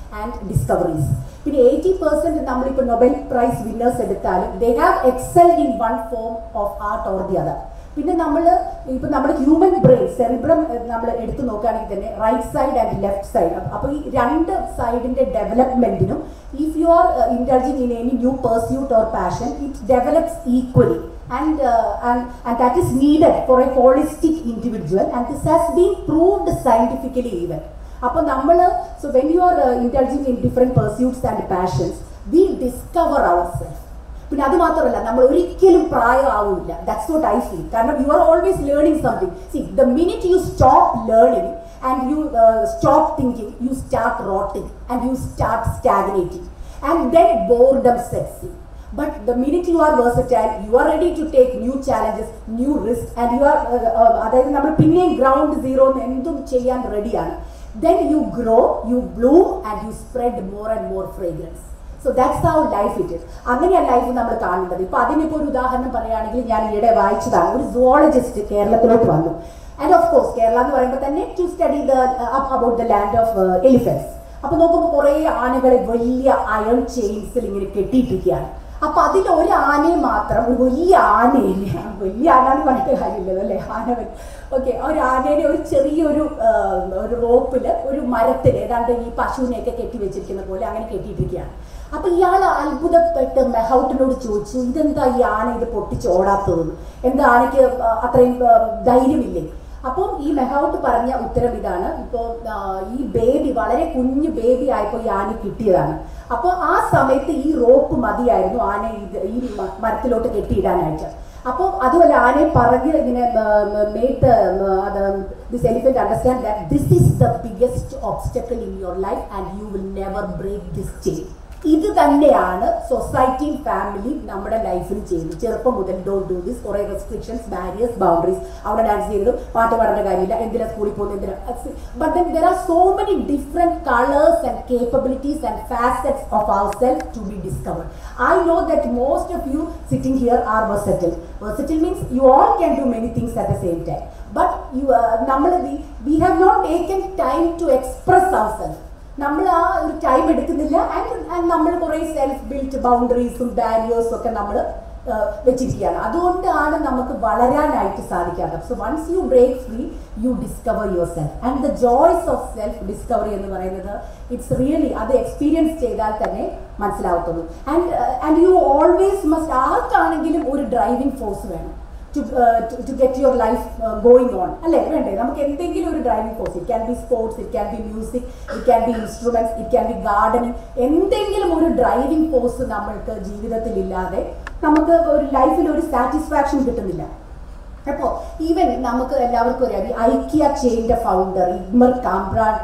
and discoveries പിന്നെ എയ്റ്റി പെർസെൻറ്റ് നമ്മളിപ്പോൾ നൊബൽ പ്രൈസ് വിന്നേഴ്സ് എടുത്താലും they have excelled in one form of art or the other പിന്നെ നമ്മൾ ഇപ്പൊ നമ്മൾ ഹ്യൂമൻ ബ്രെയിൻ സെറിബ്രം നമ്മൾ എടുത്തു നോക്കുകയാണെങ്കിൽ തന്നെ right side and left side അപ്പോൾ ഈ രണ്ട് സൈഡിന്റെ ഡെവലപ്മെന്റിനും if you are indulging in any new pursuit or passion it develops equally and uh, and and that is needed for a holistic individual and this has been proved scientifically even അപ്പോൾ നമ്മൾ so when you are indulging in different pursuits and passions we discover our self പിന്നെ അത് മാത്രമല്ല നമ്മൾ ഒരിക്കലും പ്രായമാവില്ല that's not I feel കാരണം you are always learning something see the minute you stop learning and you stop thinking you start rotting and you start stagnating and then boredom sets in But the minute you are versatile, you are ready to take new challenges, new risks, and you are അതായത് നമ്മൾ പിന്നെയും ground zero എന്തും ചെയ്യാൻ റെഡിയാണ് then you grow you bloom and you spread more and more fragrance so that's how life it is അങ്ങനെയാണ് ലൈഫ് നമ്മൾ കാണേണ്ടത് ഇപ്പൊ അതിനിപ്പോ ഒരു ഉദാഹരണം പറയുകയാണെങ്കിൽ ഞാൻ ഈയിടെ വായിച്ചതാണ് ഒരു സുവോളജിസ്റ്റ് കേരളത്തിലോട്ട് വന്നു ആൻഡ് ഓഫ് കോഴ്സ് കേരള എന്ന് പറയുമ്പോൾ തന്നെ to study the about the land of elephants അപ്പൊ നോക്കുമ്പോൾ കുറേ ആനകളെ വലിയ അയൺ ചെയിൻസിൽ ഇങ്ങനെ കെട്ടിയിട്ടിരിക്കുകയാണ് അപ്പൊ അതിൽ ഒരു ആനയെ മാത്രം ഒരു വലിയ ആനയില്ല വലിയ ആന എന്ന് പറഞ്ഞിട്ട് കാര്യമില്ലല്ലോ അല്ലേ ആന ഓക്കെ ഒരു ആനേനെ ഒരു ചെറിയൊരു ഒരു റോപ്പില് ഒരു മരത്തിൽ ഏതാണ്ട് ഈ പശുവിനെയൊക്കെ കെട്ടി വെച്ചിരിക്കുന്ന പോലെ അങ്ങനെ കെട്ടിയിട്ടിരിക്കുകയാണ് അപ്പൊ ഇയാൾ അത്ഭുതപ്പെട്ട് മെഹൌട്ടിനോട് ചോദിച്ചു ഇതെന്താ ഈ ആന ഇത് പൊട്ടിച്ചോടാത്തതെന്ന് എന്താ ആനയ്ക്ക് അത്രയും ധൈര്യമില്ലേ അപ്പം ഈ മെഹൌട്ട് പറഞ്ഞ ഉത്തരം ഇതാണ് ഇപ്പോൾ ഈ ബേബി വളരെ കുഞ്ഞു ബേബി ആയപ്പോൾ ഈ ആന കിട്ടിയതാണ് അപ്പോൾ ആ സമയത്ത് ഈ റോപ്പ് മതിയായിരുന്നു ആന ഇത് ഈ മരത്തിലോട്ട് കെട്ടിയിടാനായിട്ട് അപ്പോൾ അതുമല്ല ആനയെ പറഞ്ഞ് ഇങ്ങനെ മേറ്റ് അത് this elephant understand that this is the biggest obstacle in your life and you will never break this chain ഇത് തന്നെയാണ് സൊസൈറ്റിയും ഫാമിലിയും നമ്മുടെ ലൈഫിൽ ചെയ്യുന്നത് ചെറുപ്പം മുതൽ ഡോണ്ട് ഡു ദിസ് കുറേ റെസ്ട്രിക്ഷൻസ് ബാരിയേഴ്സ് ബൗണ്ടറീസ് അവിടെ ഡാൻസ് ചെയ്തതും പാട്ട് പാടേണ്ട കാര്യമില്ല എന്തിനാ സ്കൂളിൽ പോകുന്നത് എന്തിനാ but then there are so many different colours and capabilities and facets of our self to be discovered I know that most of you sitting here are versatile versatile means you all can do many things at the same time but you നമ്മൾ we have not taken time to express our self നമ്മൾ ആ ഒരു time എടുക്കുന്നില്ല and നമ്മൾ കുറേ self built ബൗണ്ടറീസും ബാരിയേഴ്സും ഒക്കെ നമ്മൾ വെച്ചിരിക്കുകയാണ് അതുകൊണ്ടാണ് നമുക്ക് വളരാനായിട്ട് സാധിക്കാത്തത് so once you break free you discover your self and the joys of self discovery എന്ന് പറയുന്നത് ഇറ്റ്സ് റിയലി അത് എക്സ്പീരിയൻസ് ചെയ്താൽ തന്നെ മനസ്സിലാവത്തുള്ളൂ and and you always must ആർക്കാണെങ്കിലും ഒരു ഡ്രൈവിംഗ് ഫോഴ്സ് വേണം to to get your life going on അല്ലേ വേണ്ടേ നമുക്ക് എന്തെങ്കിലും ഒരു driving force it can be sports it can be music it can be instruments it can be gardening എന്തെങ്കിലും ഒരു ഡ്രൈവിംഗ് ഫോഴ്സ് നമ്മൾക്ക് ജീവിതത്തിൽ ഇല്ലാതെ നമുക്ക് ഒരു ലൈഫിൽ ഒരു സാറ്റിസ്ഫാക്ഷൻ കിട്ടുന്നില്ല അപ്പോൾ ഈവൻ നമുക്ക് എല്ലാവർക്കും അറിയാം ഈ ഐക്യ ചെയിൻ്റെ founder Ingmar Kamprad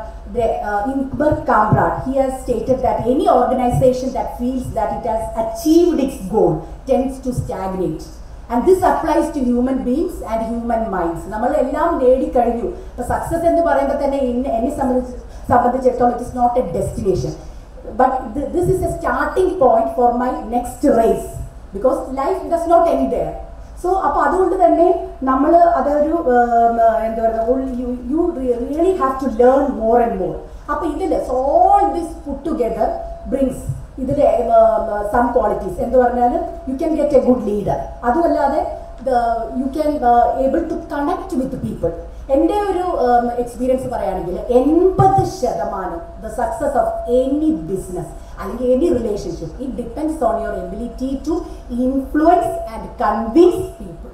Ingmar Kamprad, he has stated that any organization that feels that it has achieved its goal tends to stagnate. And this applies to human beings and human minds നമ്മൾ എല്ലാം നേടിക്കഴിഞ്ഞു ഇപ്പൊ success എന്ന് പറയുമ്പോൾ തന്നെ എന്നെ സംബന്ധിച്ച് സംബന്ധിച്ചിടത്തോളം it is not a destination but this is a starting point for my next race because life does not end there so അപ്പോൾ അതുകൊണ്ട് തന്നെ നമ്മൾ അതൊരു എന്താ പറയുക you really have to learn more and more അപ്പോൾ ഇതിൽ all this put together brings ഇതിൽ സം ക്വാളിറ്റീസ് എന്ന് പറഞ്ഞാൽ you can get a good leader അതുമല്ലാതെ you can able to connect with people എൻ്റെ ഒരു എക്സ്പീരിയൻസ് പറയുകയാണെങ്കിൽ എൺപത് ശതമാനം the success of any business അല്ലെങ്കിൽ any relationship it depends on your ability to influence and convince people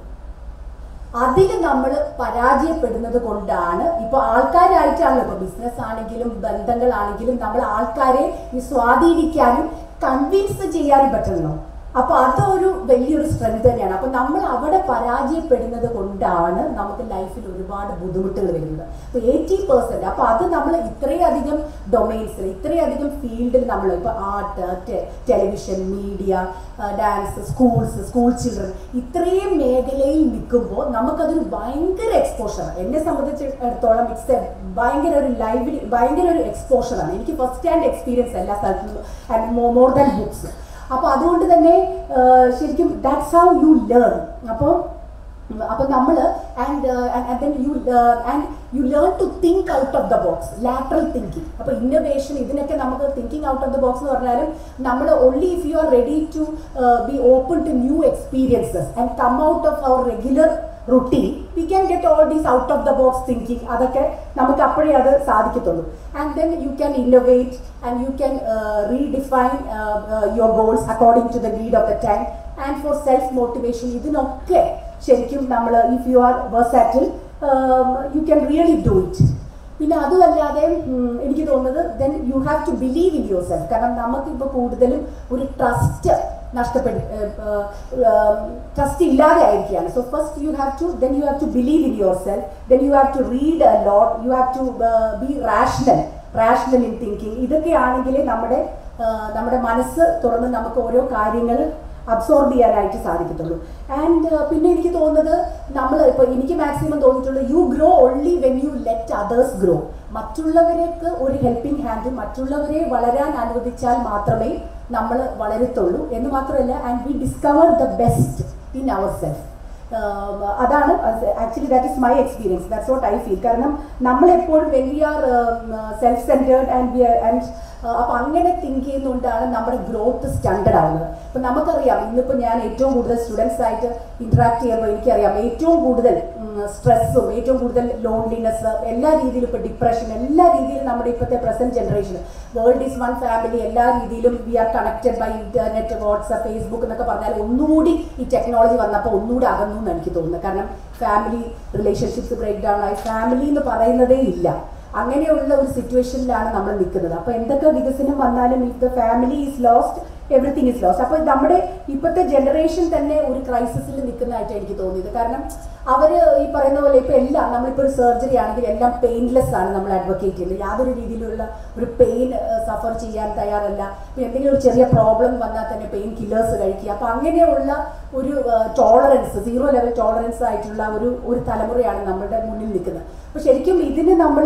അതിൽ നമ്മൾ പരാജയപ്പെടുന്നത് കൊണ്ടാണ് ഇപ്പോൾ ആൾക്കാരായിട്ടാണല്ലോ ഇപ്പോൾ ബിസിനസ് ആണെങ്കിലും ബന്ധങ്ങളാണെങ്കിലും നമ്മൾ ആൾക്കാരെ സ്വാധീനിക്കാനും കൺവിൻസ് ചെയ്യാനും പറ്റണല്ലോ അപ്പോൾ അതൊരു വലിയൊരു സ്ട്രെങ്ത് തന്നെയാണ് അപ്പോൾ നമ്മൾ അവിടെ പരാജയപ്പെടുന്നത് കൊണ്ടാണ് നമുക്ക് ലൈഫിൽ ഒരുപാട് ബുദ്ധിമുട്ടുകൾ വരുന്നത് അപ്പോൾ എയ്റ്റി പെർസെൻറ്റ് അപ്പോൾ അത് നമ്മൾ ഇത്രയധികം ഡൊമൈൻസിൽ ഇത്രയധികം ഫീൽഡിൽ നമ്മൾ ഇപ്പോൾ art television media dance schools school children ഇത്രയും മേഖലയിൽ നിൽക്കുമ്പോൾ നമുക്കതൊരു ഭയങ്കര എക്സ്പോഷർ എന്നെ സംബന്ധിച്ചിടത്തോളം ഇറ്റ്സ് എ ഭയങ്കര ഒരു ലൈവ് ഭയങ്കര ഒരു എക്സ്പോഷറാണ് എനിക്ക് ഫസ്റ്റ് ഹാൻഡ് എക്സ്പീരിയൻസ് എല്ലാ സ്ഥലത്തും ആൻഡ് മോർ ദാൻ ബുക്സ് അപ്പോൾ അതുകൊണ്ട് തന്നെ ശരിക്കും ദാറ്റ്സ് ഹൗ യു ലേൺ അപ്പോൾ അപ്പൊ നമ്മൾ and then you and you learn to think out of the box lateral thinking അപ്പൊ ഇന്നോവേഷൻ ഇതിനൊക്കെ നമുക്ക് thinking out of the box എന്ന് പറഞ്ഞാലും നമ്മൾ only if you are ready to be open to new experiences and come out of our regular routine we can get all these out of the box thinking അതൊക്കെ നമുക്ക് അപ്പോഴേ അത് സാധിക്കത്തുള്ളൂ and then you can innovate and you can redefine your goals according to the need of the time and for self motivation ഇതിനൊക്കെ ശരിക്കും നമ്മൾ if you are versatile you can really do it പിന്നെ അതുമല്ലാതെ ഉം, എനിക്ക് തോന്നുന്നത് then you have to believe in your self കാരണം നമുക്കിപ്പോൾ കൂടുതലും ഒരു ട്രസ്റ്റ് നഷ്ടപ്പെടു ട്രസ്റ്റ് ഇല്ലാതെ ആയിരിക്കുകയാണ് so first you have to then you have to believe in your self then you have to read a lot U have to be rational rational in thinking ഇതൊക്കെയാണെങ്കിലേ നമ്മുടെ ആ, നമ്മുടെ മനസ്സ് തുറന്ന് നമുക്ക് ഓരോ കാര്യങ്ങൾ അബ്സോർബ് ചെയ്യാനായിട്ട് സാധിക്കത്തുള്ളൂ ആൻഡ് പിന്നെ എനിക്ക് തോന്നുന്നത് നമ്മൾ ഇപ്പോൾ എനിക്ക് മാക്സിമം തോന്നിയിട്ടുള്ളത് you grow only when you let others grow മറ്റുള്ളവർക്ക് ഒരു ഹെൽപ്പിംഗ് ഹാൻഡ് മറ്റുള്ളവരെ വളരാൻ അനുവദിച്ചാൽ മാത്രമേ നമ്മൾ വളരത്തുള്ളൂ എന്ന് മാത്രമല്ല and we discover the best in our self അതാണ് actually that is my experience that's what I feel കാരണം നമ്മളെപ്പോഴും when we are self centred and we and അപ്പം അങ്ങനെ തിങ്ക് ചെയ്യുന്നതുകൊണ്ടാണ് നമ്മുടെ ഗ്രോത്ത് സ്റ്റണ്ടഡ് ആവുന്നത് അപ്പം നമുക്കറിയാം ഇന്നിപ്പോൾ ഞാൻ ഏറ്റവും കൂടുതൽ സ്റ്റുഡൻസ് ആയിട്ട് ഇൻട്രാക്ട് ചെയ്യുമ്പോൾ എനിക്കറിയാം ഏറ്റവും കൂടുതൽ സ്ട്രെസ്സും ഏറ്റവും കൂടുതൽ ലോൺലിനെസ് എല്ലാ രീതിയിലും ഇപ്പോൾ ഡിപ്രഷൻ എല്ലാ രീതിയിലും നമ്മുടെ ഇപ്പോഴത്തെ present generation world is one family എല്ലാ രീതിയിലും we are connected by internet WhatsApp Facebook എന്നൊക്കെ പറഞ്ഞാൽ ഒന്നുകൂടി ഈ ടെക്നോളജി വന്നപ്പോൾ ഒന്നുകൂടി അകന്നു എന്ന് എനിക്ക് തോന്നുന്നു കാരണം ഫാമിലി റിലേഷൻഷിപ്സ് ബ്രേക്ക് ഡൗൺ ആയി ഫാമിലി എന്ന് പറയുന്നതേ ഇല്ല അങ്ങനെയുള്ള ഒരു സിറ്റുവേഷനിലാണ് നമ്മൾ നിൽക്കുന്നത് അപ്പോൾ എന്തൊക്കെ വികസനം വന്നാലും if the family is lost everything is lost അപ്പോൾ നമ്മുടെ ഇപ്പോഴത്തെ ജനറേഷൻ തന്നെ ഒരു ക്രൈസിസിൽ നിൽക്കുന്നതായിട്ട് എനിക്ക് തോന്നിയത് കാരണം അവർ ഈ പറയുന്ന പോലെ ഇപ്പോൾ എല്ലാം നമ്മളിപ്പോൾ ഒരു സർജറി ആണെങ്കിൽ എല്ലാം പെയിൻലെസ് ആണ് നമ്മൾ അഡ്വക്കേറ്റ് ചെയ്യുന്നത് യാതൊരു രീതിയിലുള്ള ഒരു പെയിൻ സഫർ ചെയ്യാൻ തയ്യാറല്ല ഇപ്പം എന്തെങ്കിലും ഒരു ചെറിയ പ്രോബ്ലം വന്നാൽ തന്നെ പെയിൻ കില്ലേഴ്സ് കഴിക്കുക അപ്പോൾ അങ്ങനെയുള്ള ഒരു ടോളറൻസ് സീറോ ലെവൽ ടോളറൻസ് ആയിട്ടുള്ള ഒരു ഒരു തലമുറയാണ് നമ്മുടെ മുന്നിൽ നിൽക്കുന്നത് അപ്പോൾ ശരിക്കും ഇതിന് നമ്മൾ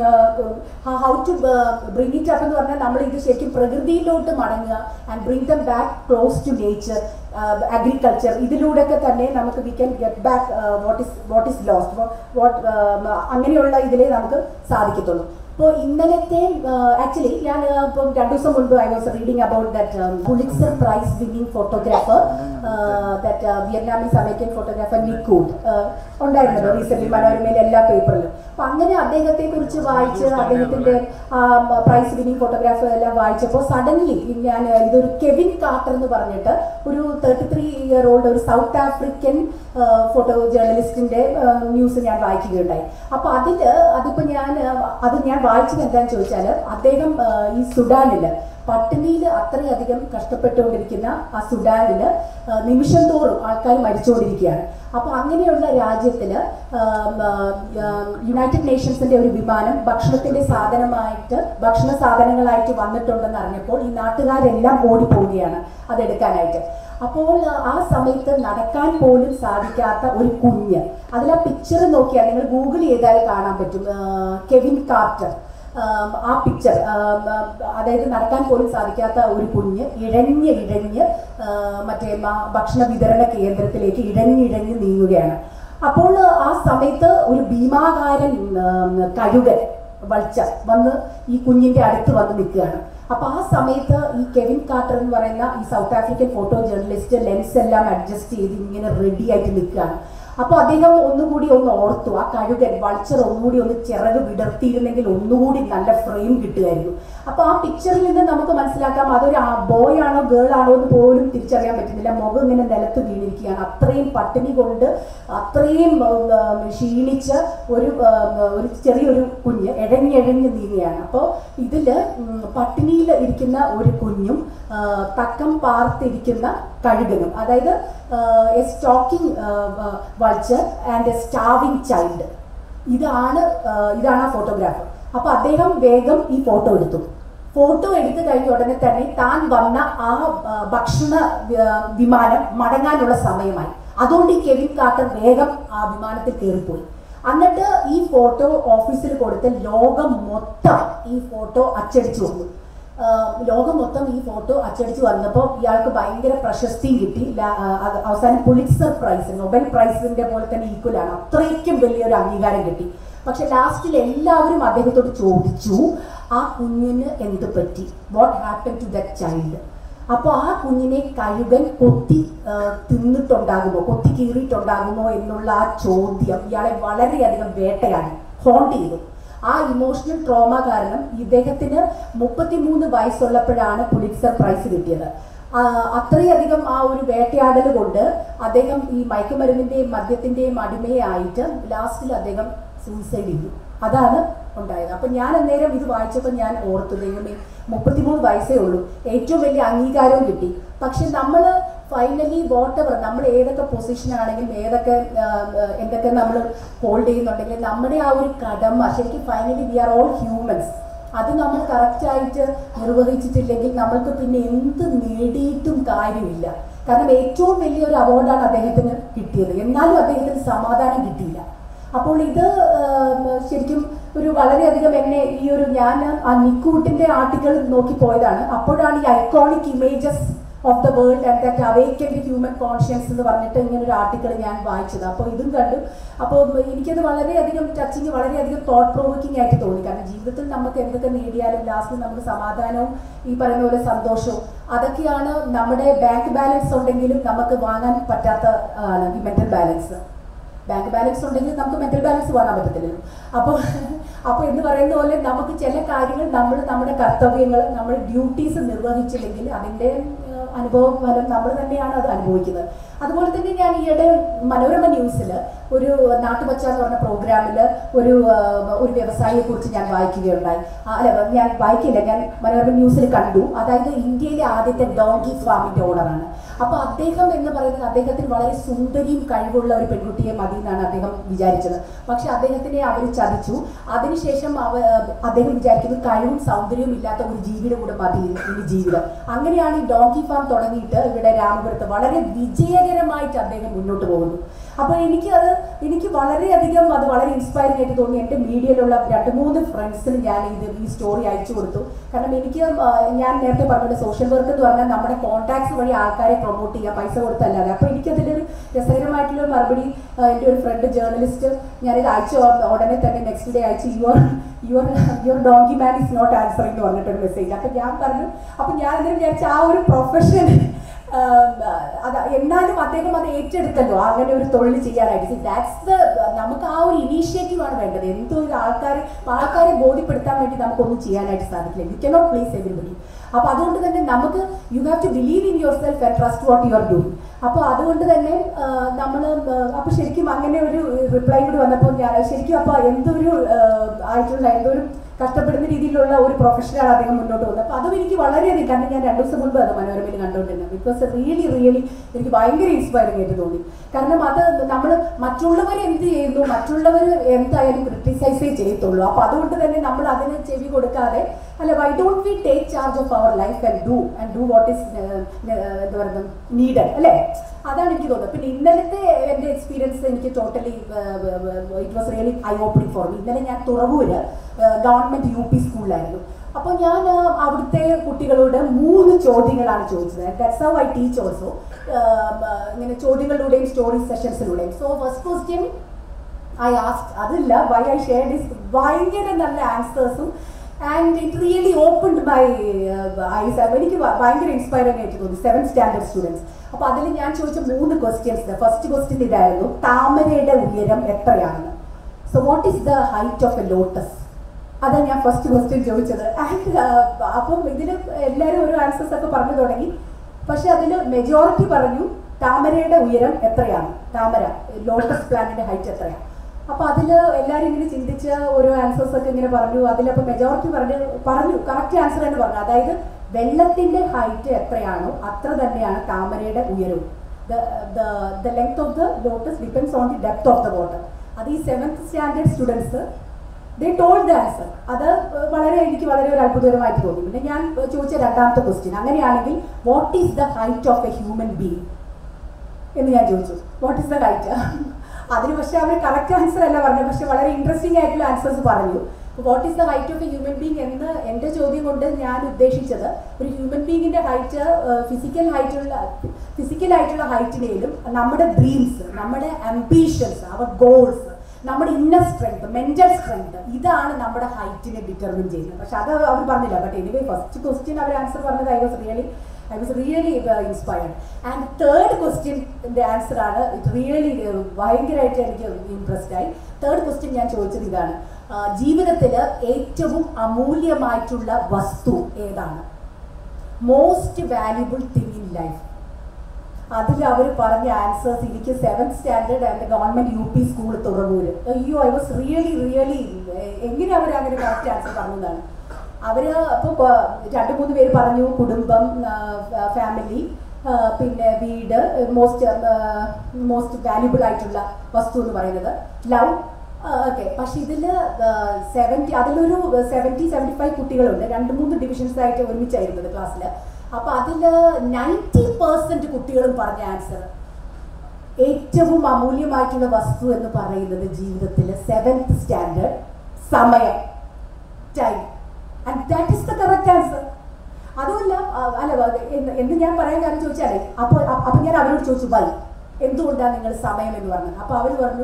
how to bring it up എന്ന് പറഞ്ഞാൽ നമ്മൾ ഇത് ശരിക്കും പ്രകൃതിയിലോട്ട് മടങ്ങുക and bring them back close to nature agriculture ഇതിലൂടെയൊക്കെ തന്നെ നമുക്ക് we can get back what is what is lost what അങ്ങനെയുള്ള ഇതിലേ നമുക്ക് സാധിക്കത്തുള്ളൂ ഇപ്പോൾ ഇന്നലത്തെ ആക്ച്വലി ഞാൻ ആ, ഇപ്പം രണ്ടു ദിവസം മുൻപ് I was reading about that Pulitzer prize winning photographer that Vietnamese American photographer Nick Ut ഉണ്ടായിരുന്നല്ലോ റീസെന്റ് മനോരമയിൽ എല്ലാ പേപ്പറിലും അപ്പൊ അങ്ങനെ അദ്ദേഹത്തെ കുറിച്ച് വായിച്ച് അദ്ദേഹത്തിന്റെ പ്രൈസ് വിന്നിംഗ് ഫോട്ടോഗ്രാഫ് എല്ലാം വായിച്ചപ്പോൾ സഡൻലി ഞാൻ ഇതൊരു കെവിൻ കാർട്ടർ എന്ന് പറഞ്ഞിട്ട് ഒരു തേർട്ടി ത്രീ ഇയർ ഓൾഡ് ഒരു സൗത്ത് ആഫ്രിക്കൻ ഫോട്ടോ ജേർണലിസ്റ്റിന്റെ ന്യൂസ് ഞാൻ വായിക്കുകയുണ്ടായി അപ്പൊ അതില് അതിപ്പോ ഞാൻ ആ, അത് ഞാൻ വായിച്ചത് എന്താണെന്ന് ചോദിച്ചാൽ അദ്ദേഹം ആ, ഈ സുഡാനില് പട്ടിണിയിൽ അത്രയധികം കഷ്ടപ്പെട്ടുകൊണ്ടിരിക്കുന്ന ആ സുഡാനിൽ നിമിഷം തോറും ആൾക്കാർ മരിച്ചുകൊണ്ടിരിക്കുകയാണ് അപ്പോൾ അങ്ങനെയുള്ള രാജ്യത്തിൽ യുണൈറ്റഡ് നേഷൻസിന്റെ ഒരു വിമാനം ഭക്ഷണത്തിന്റെ സാധനമായിട്ട് ഭക്ഷണ സാധനങ്ങളായിട്ട് വന്നിട്ടുണ്ടെന്ന് അറിഞ്ഞപ്പോൾ ഈ നാട്ടുകാരെല്ലാം ഓടിപ്പോവുകയാണ് അതെടുക്കാനായിട്ട് അപ്പോൾ ആ സമയത്ത് നടക്കാൻ പോലും സാധിക്കാത്ത ഒരു കുഞ്ഞ് അതിൽ ആ പിക്ചർ നോക്കിയാൽ നിങ്ങൾ ഗൂഗിൾ ചെയ്താൽ കാണാൻ പറ്റും ആ, കെവിൻ കാർട്ടർ ആം, ആ പിക്ചർ അതായത് നടക്കാൻ പോലും സാധിക്കാത്ത ഒരു കുഞ്ഞ് ഇഴഞ്ഞ് ഇഴഞ്ഞ് ആ, മറ്റേ മ- ഭക്ഷണ വിതരണ കേന്ദ്രത്തിലേക്ക് ഇഴഞ്ഞിഴഞ്ഞ് നീങ്ങുകയാണ് അപ്പോൾ ആ സമയത്ത് ഒരു ഭീമാകാരൻ ആം, കഴുകൻ വൾച്ച വന്ന് ഈ കുഞ്ഞിന്റെ അടുത്ത് വന്ന് നിൽക്കുകയാണ് അപ്പൊ ആ സമയത്ത് ഈ കെവിൻ കാർട്ടർ എന്ന് പറയുന്ന ഈ South African photo journalist lens എല്ലാം അഡ്ജസ്റ്റ് ചെയ്ത് ഇങ്ങനെ റെഡി ആയിട്ട് നിൽക്കുകയാണ് അപ്പൊ അദ്ദേഹം ഒന്നുകൂടി ഒന്ന് ഓർത്തു ആ കഴുകൻ വൾച്ചർ ഒന്നുകൂടി ഒന്ന് ചിറക് വിടർത്തിയിരുന്നെങ്കിൽ ഒന്നുകൂടി നല്ല ഫ്രെയിം കിട്ടുമായിരുന്നു അപ്പൊ ആ പിക്ചറിൽ നിന്ന് നമുക്ക് മനസ്സിലാക്കാം അതൊരു ബോയ് ആണോ ഗേൾ ആണോ എന്ന് പോലും തിരിച്ചറിയാൻ പറ്റുന്നില്ല മുഖം ഇങ്ങനെ നിലത്ത് വീണിരിക്കുകയാണ് അത്രയും പട്ടിണി കൊണ്ട് അത്രയും ഉം, ഉം, ക്ഷീണിച്ച ഒരു ഉം, ഒരു ചെറിയൊരു കുഞ്ഞ് എഴഞ്ഞെഴഞ്ഞ് നീങ്ങുകയാണ് അപ്പോൾ ഇതില് ഉം, പട്ടിണിയിൽ ഇരിക്കുന്ന ഒരു കുഞ്ഞും ആ, തക്കം പാർത്തിരിക്കുന്ന കഴുകനും അതായത് a stalking vulture and a starving child ഇതാണ് ആ, ഇതാണ് ആ ഫോട്ടോഗ്രാഫർ അപ്പൊ അദ്ദേഹം വേഗം ഈ ഫോട്ടോ എടുത്തു ഫോട്ടോ എടുത്തു കഴിഞ്ഞ ഉടനെ തന്നെ താൻ വന്ന ആ ആ, ഭക്ഷണ ആ, വിമാനം മടങ്ങാനുള്ള സമയമായി അതുകൊണ്ട് ഈ കെവിൻ കാർട്ടർ വേഗം ആ വിമാനത്തിൽ കയറിപ്പോയി എന്നിട്ട് ഈ ഫോട്ടോ ഓഫീസിൽ കൊടുത്ത് ലോകം മൊത്തം ഈ ഫോട്ടോ അച്ചടിച്ചു വന്നു ലോകം മൊത്തം ഈ ഫോട്ടോ അച്ചടിച്ച് വന്നപ്പോൾ ഇയാൾക്ക് ഭയങ്കര പ്രശസ്തിയും കിട്ടി ലാ- ആ, അത് അവസാനം പുളിറ്റ്സർ പ്രൈസ് നൊബൽ പ്രൈസിന്റെ പോലെ തന്നെ ഈക്വലാണ് അത്രയ്ക്കും വലിയൊരു അംഗീകാരം കിട്ടി പക്ഷെ ലാസ്റ്റിൽ എല്ലാവരും അദ്ദേഹത്തോട് ചോദിച്ചു ആ കുഞ്ഞിന് എന്ത് പറ്റി what happen to that child അപ്പോൾ ആ കുഞ്ഞിനെ കഴുകൻ കൊത്തി ആ, തിന്നിട്ടുണ്ടാകുമോ കൊത്തി കീറിയിട്ടുണ്ടാകുമോ എന്നുള്ള ആ ചോദ്യം ഇയാളെ വളരെയധികം വേട്ടയാടി ഹോണ്ട് ചെയ്തു ആ ഇമോഷണൽ ട്രോമ കാരണം ഇദ്ദേഹത്തിന് മുപ്പത്തിമൂന്ന് വയസ്സുള്ളപ്പോഴാണ് പുലിറ്റ്സർ പ്രൈസ് കിട്ടിയത് ആ, അത്രയധികം ആ ഒരു വേട്ടയാടൽ കൊണ്ട് അദ്ദേഹം ഈ മയക്കുമരുന്നിന്റെയും മദ്യത്തിന്റെയും അടിമയായിട്ട് ലാസ്റ്റിൽ അദ്ദേഹം സൂയിസൈഡ് ചെയ്തു അതാണ് ഉണ്ടായത് അപ്പൊ ഞാൻ അന്നേരം ഇത് വായിച്ചപ്പോൾ ഞാൻ ഓർത്തു ദൈവമേ മുപ്പത്തിമൂന്ന് വയസ്സേ ഉള്ളൂ ഏറ്റവും വലിയ അംഗീകാരവും കിട്ടി പക്ഷെ നമ്മൾ ഫൈനലി വോട്ടെവർ നമ്മൾ ഏതൊക്കെ പൊസിഷൻ ആണെങ്കിലും ഏതൊക്കെ ആ, ആ, എന്തൊക്കെ നമ്മൾ ഹോൾഡ് ചെയ്യുന്നുണ്ടെങ്കിലും നമ്മുടെ ആ ഒരു കടമ ശരിക്കും finally we are all humans അത് നമ്മൾ കറക്റ്റായിട്ട് നിർവഹിച്ചിട്ടില്ലെങ്കിൽ നമ്മൾക്ക് പിന്നെ എന്ത് നേടിയിട്ടും കാര്യമില്ല കാരണം ഏറ്റവും വലിയൊരു അവാർഡാണ് അദ്ദേഹത്തിന് കിട്ടിയത് എന്നാലും അദ്ദേഹത്തിന് സമാധാനം കിട്ടിയില്ല അപ്പോൾ ഇത് ആം, ശരിക്കും ഒരു വളരെയധികം എന്നെ ഈ ഒരു ഞാൻ ആ നിക്കൂട്ടിന്റെ ആർട്ടിക്കിൾ നോക്കി പോയതാണ് അപ്പോഴാണ് ഈ iconic images of the world and that awakened human conscience എന്ന് പറഞ്ഞിട്ട് ഇങ്ങനെ ഒരു ആർട്ടിക്കിൾ ഞാൻ വായിച്ചത് അപ്പോൾ ഇതും കണ്ടു അപ്പോൾ എനിക്കത് വളരെയധികം ടച്ചിങ് വളരെയധികം തോട്ട് പ്രൊവോക്കിംഗ് ആയിട്ട് തോന്നി കാരണം ജീവിതത്തിൽ നമുക്ക് എന്തൊക്കെ നേടിയാലും ലാസ്റ്റ് നമുക്ക് സമാധാനവും ഈ പറയുന്ന പോലെ സന്തോഷവും അതൊക്കെയാണ് നമ്മുടെ ബാങ്ക് ബാലൻസ് ഉണ്ടെങ്കിലും നമുക്ക് വാങ്ങാൻ പറ്റാത്ത ആണ് ഈ മെന്റൽ ബാലൻസ് ബാങ്ക് ബാലൻസ് ഉണ്ടെങ്കിൽ നമുക്ക് മെന്റൽ ബാലൻസ് വാങ്ങാൻ പറ്റത്തില്ലല്ലോ അപ്പോൾ അപ്പോൾ എന്ന് പറയുന്ന പോലെ നമുക്ക് ചില കാര്യങ്ങൾ നമ്മൾ നമ്മുടെ കർത്തവ്യങ്ങൾ നമ്മുടെ ഡ്യൂട്ടീസ് നിർവഹിച്ചില്ലെങ്കിൽ അതിൻ്റെ ഏഹ്, അനുഭവ ഫലം നമ്മൾ തന്നെയാണ് അത് അനുഭവിക്കുന്നത് അതുപോലെ തന്നെ ഞാൻ ഈയിടെ മനോരമ ന്യൂസിൽ ഒരു നാട്ടുപച്ച എന്ന് പറഞ്ഞ പ്രോഗ്രാമിൽ ഒരു ഏഹ്, ഒരു വ്യവസായിയെ കുറിച്ച് ഞാൻ വായിക്കുകയുണ്ടായി ആ, അല്ല ഞാൻ വായിക്കില്ല ഞാൻ മനോരമ ന്യൂസിൽ കണ്ടു അതായത് ഇന്ത്യയിലെ ആദ്യത്തെ ഡോങ്കി ഫാമിന്റെ ഓണറാണ് അപ്പൊ അദ്ദേഹം എന്ന് പറയുന്നത് അദ്ദേഹത്തിന് വളരെ സുന്ദരിയും കഴിവുള്ള ഒരു പെൺകുട്ടിയെ മതി എന്നാണ് അദ്ദേഹം വിചാരിച്ചത് പക്ഷെ അദ്ദേഹത്തിനെ അവർ ചതിച്ചു അതിനുശേഷം അവ അദ്ദേഹം വിചാരിക്കുന്നത് കഴിവും സൗന്ദര്യവും ഇല്ലാത്ത ഒരു ജീവിയുടെ കൂടെ മതി ഇനി ജീവിതം അങ്ങനെയാണ് ഈ ഡോങ്കി ഫാം തുടങ്ങിയിട്ട് ഇവിടെ രാമപുരത്ത് വളരെ വിജയകരമായിട്ട് അദ്ദേഹം മുന്നോട്ട് പോകുന്നു അപ്പോൾ എനിക്ക് അത് എനിക്ക് വളരെയധികം അത് വളരെ ഇൻസ്പയറിംഗ് ആയിട്ട് തോന്നി എൻ്റെ മീഡിയയിലുള്ള രണ്ട് മൂന്ന് ഫ്രണ്ട്സിന് ഞാൻ ഇത് ഈ സ്റ്റോറി അയച്ചു കൊടുത്തു കാരണം എനിക്ക് ആ, ഞാൻ നേരത്തെ പറഞ്ഞ സോഷ്യൽ വർക്ക് എന്ന് പറഞ്ഞാൽ നമ്മുടെ കോൺടാക്ട്സ് വഴി ആൾക്കാരെ പ്രൊമോട്ട് ചെയ്യുക പൈസ കൊടുത്തല്ലാതെ അപ്പോൾ എനിക്കതിലൊരു രസകരമായിട്ടുള്ള ഒരു മറുപടി ആ, എൻ്റെ ഒരു ഫ്രണ്ട് ജേർണലിസ്റ്റ് ഞാനിത് അയച്ച ഉ- ഉടനെ തന്നെ നെക്സ്റ്റ് ഡേ അയച്ചു your your your donkey man is not answering എന്ന് പറഞ്ഞിട്ടൊരു മെസ്സേജ് അപ്പം ഞാൻ പറഞ്ഞു അപ്പം ഞാൻ അതിന് വിചാരിച്ച ആ ഒരു പ്രൊഫഷൻ അത് എന്നാലും അദ്ദേഹം അത് ഏറ്റെടുത്തല്ലോ അങ്ങനെ ഒരു തൊഴിൽ ചെയ്യാനായിട്ട് ദാറ്റ്സ് ദ നമുക്ക് ആ ഒരു ഇനീഷ്യേറ്റീവ് ആണ് വേണ്ടത് എന്തോ ഒരു ആൾക്കാരെ ആൾക്കാരെ ബോധ്യപ്പെടുത്താൻ വേണ്ടി നമുക്കൊന്നും ചെയ്യാനായിട്ട് സാധിക്കില്ല യു കനോട്ട് പ്ലീസ് എവരിബഡി അപ്പൊ അതുകൊണ്ട് തന്നെ നമുക്ക് you have to believe in your self and trust what you are doing അപ്പോൾ അതുകൊണ്ട് തന്നെ നമ്മൾ അപ്പോൾ ശരിക്കും അങ്ങനെ ഒരു റിപ്ലൈ കൂടി വന്നപ്പോൾ ഞാൻ ശരിക്കും അപ്പോൾ എന്തൊരു ആ, ആയിട്ടുള്ള എന്തൊരു കഷ്ടപ്പെടുന്ന രീതിയിലുള്ള ഒരു പ്രൊഫഷനാണ് അദ്ദേഹം മുന്നോട്ട് പോകുന്നത് അപ്പോൾ അതും എനിക്ക് വളരെയധികം കാരണം ഞാൻ രണ്ടു ദിവസം മുമ്പ് അത് മനോരമയിൽ കണ്ടുകൊണ്ടിരുന്നത് ബിക്കോസ് റിയലി റിയലി എനിക്ക് ഭയങ്കര ഇൻസ്പയറിംഗ് ആയിട്ട് തോന്നി കാരണം അത് നമ്മൾ മറ്റുള്ളവർ എന്ത് ചെയ്യുന്നു മറ്റുള്ളവർ എന്തായാലും ക്രിട്ടിസൈസേ ചെയ്യത്തുള്ളൂ അപ്പോൾ അതുകൊണ്ട് തന്നെ നമ്മൾ അതിന് ചെവി കൊടുക്കാതെ അല്ല why don't we take charge of our life and do and do what is എന്താ പറയുക നീഡഡ് അല്ലേ അതാണ് എനിക്ക് തോന്നുന്നത് പിന്നെ ഇന്നലത്തെ എൻ്റെ എക്സ്പീരിയൻസ് എനിക്ക് totally it was really eye opening for me ഇന്നലെ ഞാൻ തുറവൂര് ഗവൺമെന്റ് യു പി സ്കൂളിലായിരുന്നു അപ്പോൾ ഞാൻ ആ, അവിടുത്തെ കുട്ടികളോട് മൂന്ന് ചോദ്യങ്ങളാണ് ചോദിച്ചത് that's how I teach also ഇങ്ങനെ ചോദ്യങ്ങളിലൂടെയും സ്റ്റോറി സെഷൻസിലൂടെയും so first question I asked അതില്ല വൈ ഐ ഷെയർ ഡിസ് ഭയങ്കര നല്ല ആൻസേഴ്സും and it really opened my eyes എനിക്ക് ഭ- ഭയങ്കര ഇൻസ്പയറിംഗ് ആയിട്ട് തോന്നി സെവൻ സ്റ്റാൻഡേർഡ് സ്റ്റുഡൻസ് അപ്പോൾ അതിൽ ഞാൻ ചോദിച്ച മൂന്ന് ക്വസ്റ്റ്യൻസ് ഫസ്റ്റ് ക്വസ്റ്റ്യൻ ഇതായിരുന്നു താമരയുടെ ഉയരം എത്രയാണെന്ന് so what is the height of a lotus അതാണ് ഞാൻ ഫസ്റ്റ് ക്വസ്റ്റ്യൻ ചോദിച്ചത് ആൻഡ് അപ്പം ഇതിൽ എല്ലാവരും ഓരോ ആൻസേഴ്സ് ഒക്കെ പറഞ്ഞു തുടങ്ങി പക്ഷെ അതിൽ മെജോറിറ്റി പറഞ്ഞു താമരയുടെ ഉയരം എത്രയാണ് താമര ലോട്ടസ് പ്ലാന്റിന്റെ ഹൈറ്റ് എത്രയാണ് അപ്പൊ അതിൽ എല്ലാവരും ഇങ്ങനെ ചിന്തിച്ച് ഓരോ ആൻസേഴ്സ് ഒക്കെ ഇങ്ങനെ പറഞ്ഞു അതിലപ്പോൾ മെജോറിറ്റി പറഞ്ഞു പറഞ്ഞു കറക്റ്റ് ആൻസർ തന്നെ പറഞ്ഞു അതായത് വെള്ളത്തിന്റെ ഹൈറ്റ് എത്രയാണോ അത്ര തന്നെയാണ് താമരയുടെ ഉയരവും the length of the lotus depends on the depth of the water അത് ഈ seventh standard students they told the answer അത് വളരെ എനിക്ക് വളരെ ഒരു അത്ഭുതകരമായിട്ട് തോന്നി പിന്നെ ഞാൻ ചോദിച്ച രണ്ടാമത്തെ ക്വസ്റ്റ്യൻ അങ്ങനെയാണെങ്കിൽ what is the height of a human being എന്ന് ഞാൻ ചോദിച്ചു വാട്ട് ഈസ് ദ ഹൈറ്റ് അതിന് പക്ഷേ അവർ കറക്റ്റ് ആൻസർ അല്ല പറഞ്ഞത് പക്ഷെ വളരെ ഇൻട്രസ്റ്റിംഗ് ആയിട്ടുള്ള ആൻസേഴ്സ് പറഞ്ഞു what is the height of a human being എന്ന് എൻ്റെ ചോദ്യം കൊണ്ട് ഞാൻ ഉദ്ദേശിച്ചത് ഒരു ഹ്യൂമൻ ബീങ്ങിന്റെ ഹൈറ്റ് ഫിസിക്കൽ ഹൈറ്റുള്ള ഫിസിക്കൽ ആയിട്ടുള്ള ഹൈറ്റിനേലും നമ്മുടെ ഡ്രീംസ് നമ്മുടെ അംബീഷൻസ് അവർ ഗോൾസ് നമ്മുടെ ഇന്നർ സ്ട്രെങ്ത് മെന്റൽ സ്ട്രെങ്ത് ഇതാണ് നമ്മുടെ ഹൈറ്റിനെ ഡിറ്റർമിൻ ചെയ്യുന്നത് പക്ഷെ അത് അവർ പറഞ്ഞില്ല ബട്ട് എനിവേ ഫസ്റ്റ് ക്വസ്റ്റ്യൻ അവർ ആൻസർ പറഞ്ഞത് I was really I was really inspired and third ക്വസ്റ്റ്യൻ്റെ ആൻസർ ആണ് ഇറ്റ് റിയലി ഭയങ്കരമായിട്ട് എനിക്ക് ഇംപ്രസ്ഡ് ആയി തേർഡ് ക്വസ്റ്റ്യൻ ഞാൻ ചോദിച്ചത് ഇതാണ് ജീവിതത്തിൽ ഏറ്റവും അമൂല്യമായിട്ടുള്ള വസ്തു ഏതാണ് most valuable thing in life അതിൽ അവർ പറഞ്ഞ ആൻസേഴ്സ് എനിക്ക് seventh standard and government U P school Thuravoor അയ്യോ ഐ വാസ് റിയലി റിയലി എങ്ങനെ അവർ അങ്ങനെ കറക്റ്റ് ആൻസർ പറഞ്ഞതാണ് അവര് അപ്പോൾ രണ്ട് മൂന്ന് പേര് പറഞ്ഞു കുടുംബം ഫാമിലി പിന്നെ വീട് മോസ്റ്റ് മോസ്റ്റ് വാല്യുബിൾ ആയിട്ടുള്ള വസ്തു എന്ന് പറയുന്നത് ലവ് ഓക്കെ പക്ഷെ ഇതിൽ സെവൻറ്റി അതിലൊരു സെവൻറ്റി സെവൻറ്റി ഫൈവ് കുട്ടികളുണ്ട് രണ്ട് മൂന്ന് ഡിവിഷൻസ് ആയിട്ട് ഒരുമിച്ചായിരുന്നത് ക്ലാസ്സിൽ അപ്പൊ അതിൽ നയൻറ്റി പെർസെന്റ് കുട്ടികളും പറഞ്ഞ ആൻസർ ഏറ്റവും അമൂല്യമായിട്ടുള്ള വസ്തു എന്ന് പറയുന്നത് ജീവിതത്തിൽ സെവൻത് സ്റ്റാൻഡേർഡ് സമയം time and that is the correct answer അതുമല്ല അല്ല എന്ന് എന്ന് ഞാൻ പറയാൻ കാര്യം ചോദിച്ചാലേ അപ്പോൾ അപ്പം ഞാൻ അവരോട് ചോദിച്ചു ബൈ എന്തുകൊണ്ടാണ് നിങ്ങൾ സമയം എന്ന് പറഞ്ഞത് അപ്പോൾ അവർ പറഞ്ഞു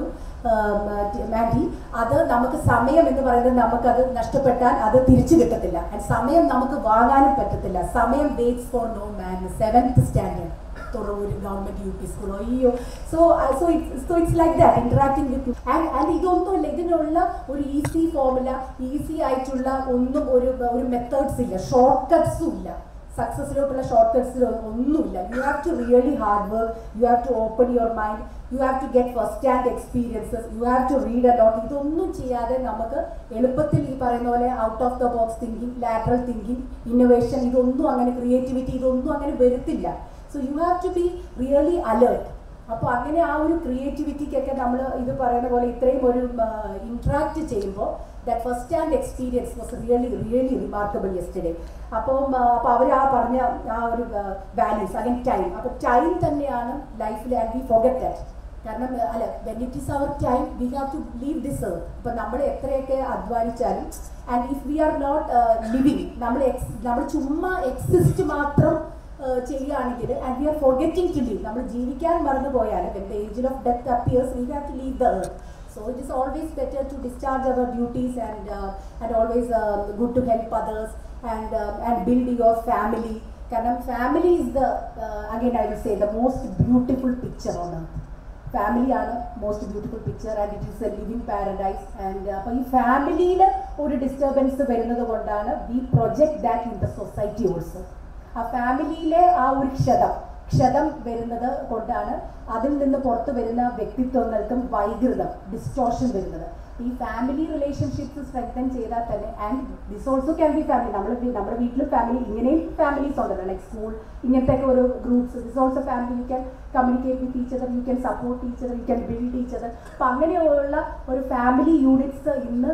മാൻഡി അത് നമുക്ക് സമയം എന്ന് പറയുന്നത് നമുക്കത് നഷ്ടപ്പെട്ടാൽ അത് തിരിച്ചു കിട്ടത്തില്ല ആൻഡ് സമയം നമുക്ക് വാങ്ങാനും പറ്റത്തില്ല സമയം waits for no man seventh standard Thuravoor government U P school അയ്യോ so so it's so it's like that interacting with and and ഇതൊന്നുമല്ല ഇതിനുള്ള ഒരു ഈസി ഫോർമുല ഈസി ആയിട്ടുള്ള ഒന്നും ഒരു ഒരു മെത്തേഡ്സ് ഇല്ല ഷോർട്ട് കട്ട്സും ഇല്ല സക്സസിലോട്ടുള്ള ഷോർട്ട് കട്ട്സിലോ ഒന്നുമില്ല you have to really hard work you have to open your mind you have to get first hand experiences you have to read a lot ഇതൊന്നും ചെയ്യാതെ നമുക്ക് എളുപ്പത്തിൽ ഈ പറയുന്ന പോലെ out of the box thinking lateral thinking innovation ഇതൊന്നും അങ്ങനെ creativity ഇതൊന്നും അങ്ങനെ വരുത്തില്ല so you have to be really alert അപ്പോൾ അങ്ങനെ ആ ഒരു ക്രിയേറ്റിവിറ്റിക്കൊക്കെ നമ്മൾ ഇത് പറയുന്ന പോലെ ഇത്രയും ഒരു ഇൻട്രാക്ട് ചെയ്യുമ്പോൾ that first hand experience was really really remarkable yesterday അപ്പം അപ്പോൾ അവർ ആ പറഞ്ഞ ആ ഒരു വാല്യൂസ് അഗൈൻ ടൈം അപ്പോൾ ടൈം തന്നെയാണ് ലൈഫിൽ ആൻഡ് വി ഫോഗറ്റ് ദാറ്റ് കാരണം അല്ല when it is our time we have to leave this earth ഇപ്പം നമ്മൾ എത്രയൊക്കെ അധ്വാനിച്ചാലും and if we are not living നമ്മൾ എക്സ് നമ്മൾ ചുമ്മാ എക്സിസ്റ്റ് മാത്രം ചെയ്യുകയാണെങ്കിൽ and we are forgetting to live നമ്മൾ ജീവിക്കാൻ മറന്നു പോയാൽ when the angel of death appears we have to leave the earth So it is always better to discharge our duties and uh, and always uh, good to help others and uh, and build your family. കാരണം family is the again I will say the most beautiful picture on earth ഫാമിലിയാണ് most beautiful picture and it is a living paradise and അപ്പോൾ ഈ ഫാമിലിയിൽ ഒരു disturbance വരുന്നത് കൊണ്ടാണ് we project that in the society also ആ ഫാമിലിയിലെ ആ ഒരു ക്ഷതം ക്ഷതം വരുന്നത് കൊണ്ടാണ് അതിൽ നിന്ന് പുറത്തു വരുന്ന വ്യക്തിത്വങ്ങൾക്കും വൈകൃതം ഡിസ്റ്റോർഷൻ വരുന്നത് ഈ ഫാമിലി റിലേഷൻഷിപ്സ് സ്ട്രെങ്തൻ ചെയ്താൽ തന്നെ and this also can be family നമ്മൾ നമ്മുടെ വീട്ടിലും ഫാമിലി ഇങ്ങനെയും ഫാമിലീസ് ഉണ്ടല്ലോ ലൈക്ക് സ്കൂൾ ഇങ്ങനത്തെ ഒക്കെ ഒരു groups this also family you can communicate with each other you can support each other you can build each other അപ്പം അങ്ങനെയുള്ള ഒരു ഫാമിലി യൂണിറ്റ്സ് ഇന്ന്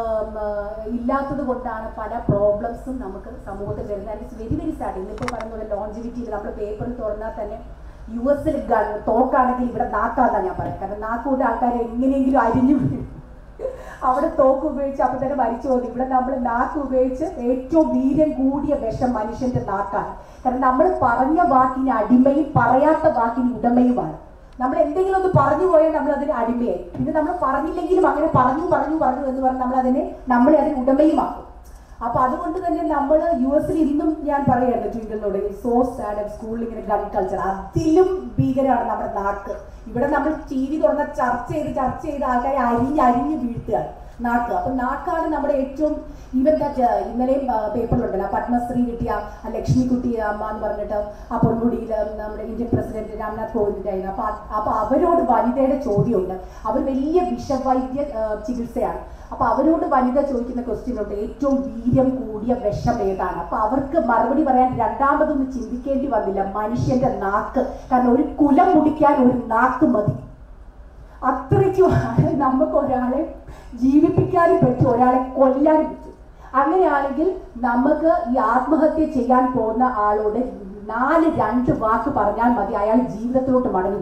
ഇല്ലാത്തത് കൊണ്ടാണ് പല പ്രോബ്ലംസും നമുക്ക് സമൂഹത്തിൽ വരുന്നത് and it's very very sad ഇന്നിപ്പോൾ പറയുന്ന പോലെ ലോഞ്ചിവിറ്റി നമ്മൾ പേപ്പറിൽ തുറന്നാൽ തന്നെ യു എസിൽ തോക്കാണെങ്കിൽ ഇവിടെ നാക്കാന്നാണ് ഞാൻ പറയാം കാരണം നാക്കുകൊണ്ട് ആൾക്കാരെ എങ്ങനെയെങ്കിലും അരിഞ്ഞു അവിടെ തോക്ക് ഉപയോഗിച്ച് അപ്പം തന്നെ മരിച്ചു പോകുന്നു ഇവിടെ നമ്മൾ നാക്ക് ഉപയോഗിച്ച് ഏറ്റവും വീര്യം കൂടിയ വിഷം മനുഷ്യന്റെ നാക്കാണ് കാരണം നമ്മൾ പറഞ്ഞ വാക്കിന് അടിമയും പറയാത്ത വാക്കിന് ഉടമയുമാണ് നമ്മൾ എന്തെങ്കിലും ഒന്ന് പറഞ്ഞു പോയാൽ നമ്മൾ അതിന് അടിമയായി ഇത് നമ്മൾ പറഞ്ഞില്ലെങ്കിലും അങ്ങനെ പറഞ്ഞു പറഞ്ഞു പറഞ്ഞു എന്ന് പറഞ്ഞ് നമ്മൾ അതിനെ നമ്മളെ അതിന് ഉടമയുമാക്കും അപ്പൊ അതുകൊണ്ട് തന്നെ നമ്മൾ യു എസിൽ ഇന്നും ഞാൻ പറയുകയാണ് ട്വിങ്കിളിനോട് സോ സാഡ് സ്കൂളിൽ ഇങ്ങനെ ഗൺ കൾച്ചർ അതിലും ഭീകരമാണ് നമ്മുടെ നാക്ക് ഇവിടെ നമ്മൾ ടി വി തുറന്ന ചർച്ച ചെയ്ത് ചർച്ച ചെയ്ത് ആൾക്കാരെ അരിഞ്ഞ് അരിഞ്ഞ് വീഴ്ത്തുകയാണ് നാക്ക് അപ്പൊ നാക്കാണ് നമ്മുടെ ഏറ്റവും ഈവൻ ദാറ്റ് ഇന്നലെയും പേപ്പറിലുണ്ടല്ലോ പത്മശ്രീ കിട്ടിയ ആ ലക്ഷ്മിക്കുട്ടി അമ്മ എന്ന് പറഞ്ഞിട്ട് ആ പൊന്മുടിയിൽ നമ്മുടെ ഇന്ത്യൻ പ്രസിഡന്റ് രാംനാഥ് കോവിന്ദിന്റെ ആയിരുന്നു അപ്പൊ അപ്പൊ അവരോട് വനിതയുടെ ചോദ്യമുണ്ട് അവർ വലിയ വിഷവൈദ്യ ചികിത്സയാണ് അപ്പൊ അവരോട് വനിത ചോദിക്കുന്ന ക്വസ്റ്റ്യൻ ഉണ്ട് ഏറ്റവും വീര്യം കൂടിയ വിഷം ഏതാണ് അപ്പൊ അവർക്ക് മറുപടി പറയാൻ രണ്ടാമതൊന്നും ചിന്തിക്കേണ്ടി വന്നില്ല മനുഷ്യന്റെ നാക്ക് കാരണം ഒരു കുലം മുടിക്കാൻ ഒരു നാക്ക് മതി അത്രയ്ക്കും നമുക്ക് ഒരാളെ ജീവിപ്പിക്കാനും പറ്റും ഒരാളെ കൊല്ലാനും പറ്റും അങ്ങനെയാണെങ്കിൽ നമുക്ക് ഈ ആത്മഹത്യ ചെയ്യാൻ പോകുന്ന ആളോട് നാല് രണ്ട് വാക്ക് പറഞ്ഞാൽ മതി അയാൾ ജീവിതത്തിലോട്ട് മടങ്ങി വരും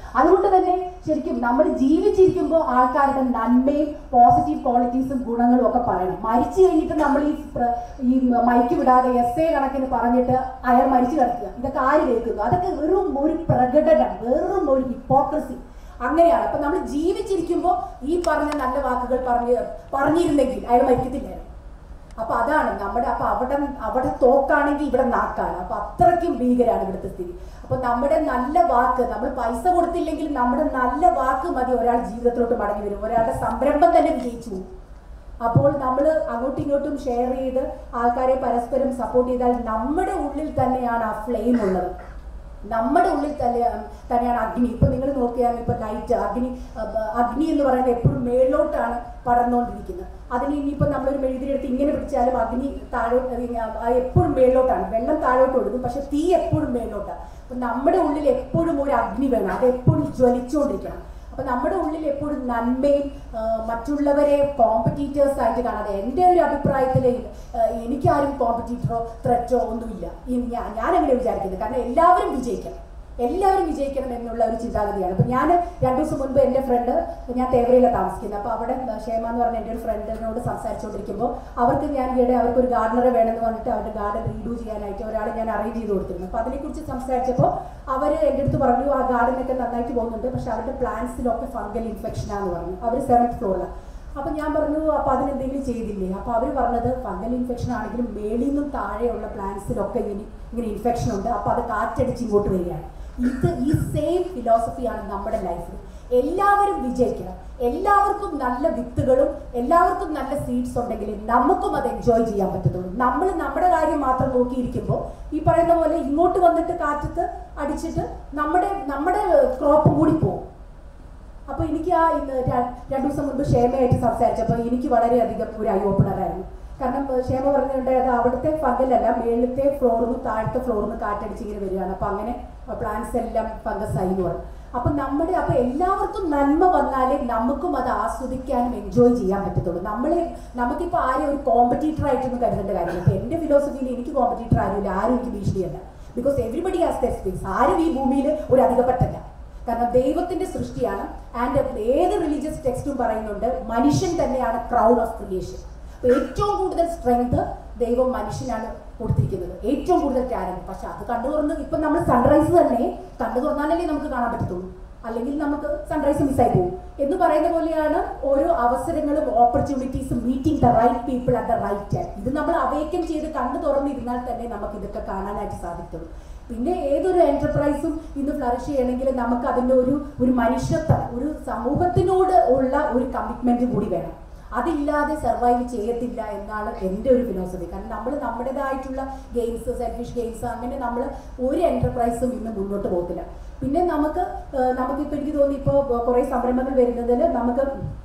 അതുകൊണ്ട് തന്നെ ശരിക്കും നമ്മൾ ജീവിച്ചിരിക്കുമ്പോൾ ആൾക്കാരുടെ നന്മയും പോസിറ്റീവ് ക്വാളിറ്റീസും ഗുണങ്ങളും ഒക്കെ പറയണം മരിച്ചു കഴിഞ്ഞിട്ട് നമ്മൾ ഈ പ്ര- ഈ മൈക്ക് വിടാതെ എസ് എ കണക്കിന് പറഞ്ഞിട്ട് അയാൾ മരിച്ചു കിടക്കുക ഇതൊക്കെ ആര് കേൾക്കുന്നു അതൊക്കെ വെറും ഒരു പ്രകടനം വെറും ഒരു ഹിപ്പോക്രസി അങ്ങനെയാണ് അപ്പൊ നമ്മൾ ജീവിച്ചിരിക്കുമ്പോൾ ഈ പറഞ്ഞ നല്ല വാക്കുകൾ പറഞ്ഞ് പറഞ്ഞിരുന്നെങ്കിൽ അയാൾ മരിക്കത്തില്ലായിരുന്നു അപ്പൊ അതാണ് നമ്മുടെ അപ്പൊ അവിടെ അവിടെ തോക്കാണെങ്കിൽ ഇവിടെ നാക്കാണ് അപ്പൊ അത്രയ്ക്കും ഭീകരാണ് ഇവിടുത്തെ സ്ഥിതി അപ്പൊ നമ്മുടെ നല്ല വാക്ക് നമ്മൾ പൈസ കൊടുത്തില്ലെങ്കിൽ നമ്മുടെ നല്ല വാക്ക് മതി ഒരാൾ ജീവിതത്തിലോട്ട് മടങ്ങി വരും ഒരാളുടെ സംരംഭം തന്നെ വിജയിച്ചു പോകും. അപ്പോൾ നമ്മൾ അങ്ങോട്ടും ഇങ്ങോട്ടും ഷെയർ ചെയ്ത് ആൾക്കാരെ പരസ്പരം സപ്പോർട്ട് ചെയ്താൽ നമ്മുടെ ഉള്ളിൽ തന്നെയാണ് ആ ഫ്ലെയിം ഉള്ളത് നമ്മുടെ ഉള്ളിൽ തന്നെ തന്നെയാണ് അഗ്നി ഇപ്പൊ നിങ്ങൾ നോക്കിയാൽ ഇപ്പൊ ലൈറ്റ് അഗ്നി അഹ് അഗ്നി എന്ന് പറയുന്നത് എപ്പോഴും മേളിലോട്ടാണ് പടർന്നുകൊണ്ടിരിക്കുന്നത് അതിന് ഇനിയിപ്പോൾ നമ്മളൊരു മെഴുതിരിയെടുത്ത് ഇങ്ങനെ പിടിച്ചാലും അഗ്നി താഴോട്ട് എപ്പോഴും മേളിലോട്ടാണ് വെള്ളം താഴോട്ട് ഒഴുകും പക്ഷെ തീ എപ്പോഴും മേളിലോട്ടാണ് അപ്പൊ നമ്മുടെ ഉള്ളിൽ എപ്പോഴും ഒരു അഗ്നി വേണം അത് എപ്പോഴും ജ്വലിച്ചുകൊണ്ടിരിക്കണം അപ്പൊ നമ്മുടെ ഉള്ളിൽ എപ്പോഴും നന്മയും ആ, മറ്റുള്ളവരെ കോമ്പറ്റീറ്റേഴ്സ് ആയിട്ട് കാണാതെ എൻ്റെ ഒരു അഭിപ്രായത്തിൽ എനിക്കാരും കോമ്പറ്റീറ്ററോ ത്രെറ്റോ ഒന്നുമില്ല ഈ ഞാൻ ഞാൻ അങ്ങനെ വിചാരിക്കുന്നത് കാരണം എല്ലാവരും വിജയിക്കണം എല്ലാവരും വിജയിക്കണം എന്നുള്ള ഒരു ചിന്താഗതിയാണ് അപ്പൊ ഞാൻ രണ്ടു ദിവസം മുൻപ് എൻ്റെ ഫ്രണ്ട് ഞാൻ തേവരയിലാണ് താമസിക്കുന്നത് അപ്പോൾ അവിടെ ക്ഷേമ എന്ന് പറഞ്ഞ എൻ്റെ ഒരു ഫ്രണ്ടിനോട് സംസാരിച്ചുകൊണ്ടിരിക്കുമ്പോൾ അവർക്ക് ഞാൻ ഈയിടെ അവർക്ക് ഒരു ഗാർഡനറെ വേണമെന്ന് പറഞ്ഞിട്ട് അവരുടെ ഗാർഡൻ റീഡു ചെയ്യാനായിട്ട് ഒരാളെ ഞാൻ അറേഞ്ച് ചെയ്ത് കൊടുത്തിരുന്നു അപ്പോൾ അതിനെക്കുറിച്ച് സംസാരിച്ചപ്പോൾ അവർ എൻ്റെ അടുത്ത് പറഞ്ഞു ആ ഗാർഡനൊക്കെ നന്നായിട്ട് പോകുന്നുണ്ട് പക്ഷെ അവരുടെ പ്ലാന്റ്സിലൊക്കെ ഫംഗൽ ഇൻഫെക്ഷനാന്ന് പറഞ്ഞു അവർ സെവൻത് ഫ്ലോറിലാണ് അപ്പൊ ഞാൻ പറഞ്ഞു അപ്പൊ അതിനെന്തെങ്കിലും ചെയ്തില്ലേ അപ്പൊ അവർ പറഞ്ഞത് ഫംഗൽ ഇൻഫെക്ഷൻ ആണെങ്കിലും മേളിൽ നിന്നും താഴെയുള്ള പ്ലാന്റ്സിലൊക്കെ ഇങ്ങനെ ഇങ്ങനെ ഇൻഫെക്ഷൻ ഉണ്ട് അപ്പൊ അത് കാറ്റടിച്ച് ഇങ്ങോട്ട് വരികയാണ് ഇത് ഈ സെയിം ഫിലോസഫിയാണ് നമ്മുടെ ലൈഫിൽ എല്ലാവരും വിജയിക്കണം എല്ലാവർക്കും നല്ല വിത്തുകളും എല്ലാവർക്കും നല്ല സീഡ്സ് ഉണ്ടെങ്കിൽ നമുക്കും അത് എൻജോയ് ചെയ്യാൻ പറ്റത്തുള്ളൂ നമ്മൾ നമ്മുടെ കാര്യം മാത്രം നോക്കിയിരിക്കുമ്പോൾ ഈ പറയുന്ന പോലെ ഇങ്ങോട്ട് വന്നിട്ട് കാറ്റത്ത് അടിച്ചിട്ട് നമ്മുടെ നമ്മുടെ ക്രോപ്പ് കൂടി പോകും അപ്പൊ എനിക്ക് ആ ഇന്ന് ര- രണ്ടു ദിവസം മുൻപ് ക്ഷേമയായിട്ട് സംസാരിച്ചപ്പോൾ എനിക്ക് വളരെയധികം ഒരു ഐ ഓപ്പണർ ആയിരുന്നു കാരണം ഏഹ്, ക്ഷേമ പറഞ്ഞിട്ടുണ്ടായത് അവിടുത്തെ ഫംഗലല്ല മേളത്തെ ഫ്ലോറിൽ നിന്ന് താഴത്തെ ഫ്ലോറിൽ നിന്ന് കാറ്റടിച്ച് ഇങ്ങനെ വരികയാണ് അപ്പൊ അങ്ങനെ പ്ലാന്റ്സ് എല്ലാം ഫംഗസ് ആയി എന്ന് പറഞ്ഞു അപ്പൊ നമ്മുടെ അപ്പൊ എല്ലാവർക്കും നന്മ വന്നാലേ നമുക്കും അത് ആസ്വദിക്കാനും എൻജോയ് ചെയ്യാൻ പറ്റത്തുള്ളൂ നമ്മളെ നമുക്കിപ്പോ ആരും ഒരു കോമ്പറ്റീറ്റർ ആയിട്ടൊന്നും കരുതേണ്ട കാര്യമില്ല ഇപ്പൊ എന്റെ ഫിലോസഫിയിൽ എനിക്ക് കോമ്പറ്റീറ്റർ ആരുമില്ല ആരും എനിക്ക് ഭീഷണിയല്ല because everybody has the space ആരും ഈ ഭൂമിയിൽ ഒരു അധികപ്പെട്ടല്ല കാരണം ദൈവത്തിന്റെ സൃഷ്ടിയാണ് ആൻഡ് ഏത് റിലീജിയസ് ടെക്സ്റ്റും പറയുന്നുണ്ട് മനുഷ്യൻ തന്നെയാണ് ക്രൗൺ ഓഫ് ക്രിയേഷൻ അപ്പൊ ഏറ്റവും കൂടുതൽ സ്ട്രെങ്ത് ദൈവം മനുഷ്യനാണ് കൊടുത്തിരിക്കുന്നത് ഏറ്റവും കൂടുതൽ ടാലന്റ് പക്ഷെ അത് കണ്ടു തുറന്ന് ഇപ്പൊ നമ്മൾ സൺറൈസ് തന്നെ കണ്ടു തുറന്നാലല്ലേ നമുക്ക് കാണാൻ പറ്റത്തുള്ളൂ അല്ലെങ്കിൽ നമുക്ക് സൺറൈസ് മിസ്സായി പോകും എന്ന് പറയുന്ന പോലെയാണ് ഓരോ അവസരങ്ങളും ഓപ്പർച്യൂണിറ്റീസും meeting the right people at the right time ഇത് നമ്മൾ അവേക്കം ചെയ്ത് കണ്ടു തുറന്നിരുന്നാൽ തന്നെ നമുക്ക് ഇതൊക്കെ കാണാനായിട്ട് സാധിക്കുള്ളൂ പിന്നെ ഏതൊരു എന്റർപ്രൈസും ഇന്ന് ഫ്ലറിഷ് ചെയ്യണമെങ്കിൽ നമുക്ക് അതിൻ്റെ ഒരു ഒരു മനുഷ്യത്വം ഒരു സമൂഹത്തിനോട് ഉള്ള ഒരു കമ്മിറ്റ്മെന്റ് കൂടി വേണം അതില്ലാതെ സർവൈവ് ചെയ്യത്തില്ല എന്നാണ് എൻ്റെ ഒരു ഫിലോസഫി കാരണം നമ്മൾ നമ്മുടേതായിട്ടുള്ള ഗെയിംസ് സെൽഫിഷ് ഗെയിംസ് അങ്ങനെ നമ്മൾ ഒരു എന്റർപ്രൈസും ഇന്ന് മുന്നോട്ട് പോകത്തില്ല പിന്നെ നമുക്ക് ഏഹ്, നമുക്കിപ്പോൾ എനിക്ക് തോന്നി ഇപ്പോൾ കുറേ സംരംഭങ്ങൾ വരുന്നതിൽ നമുക്ക്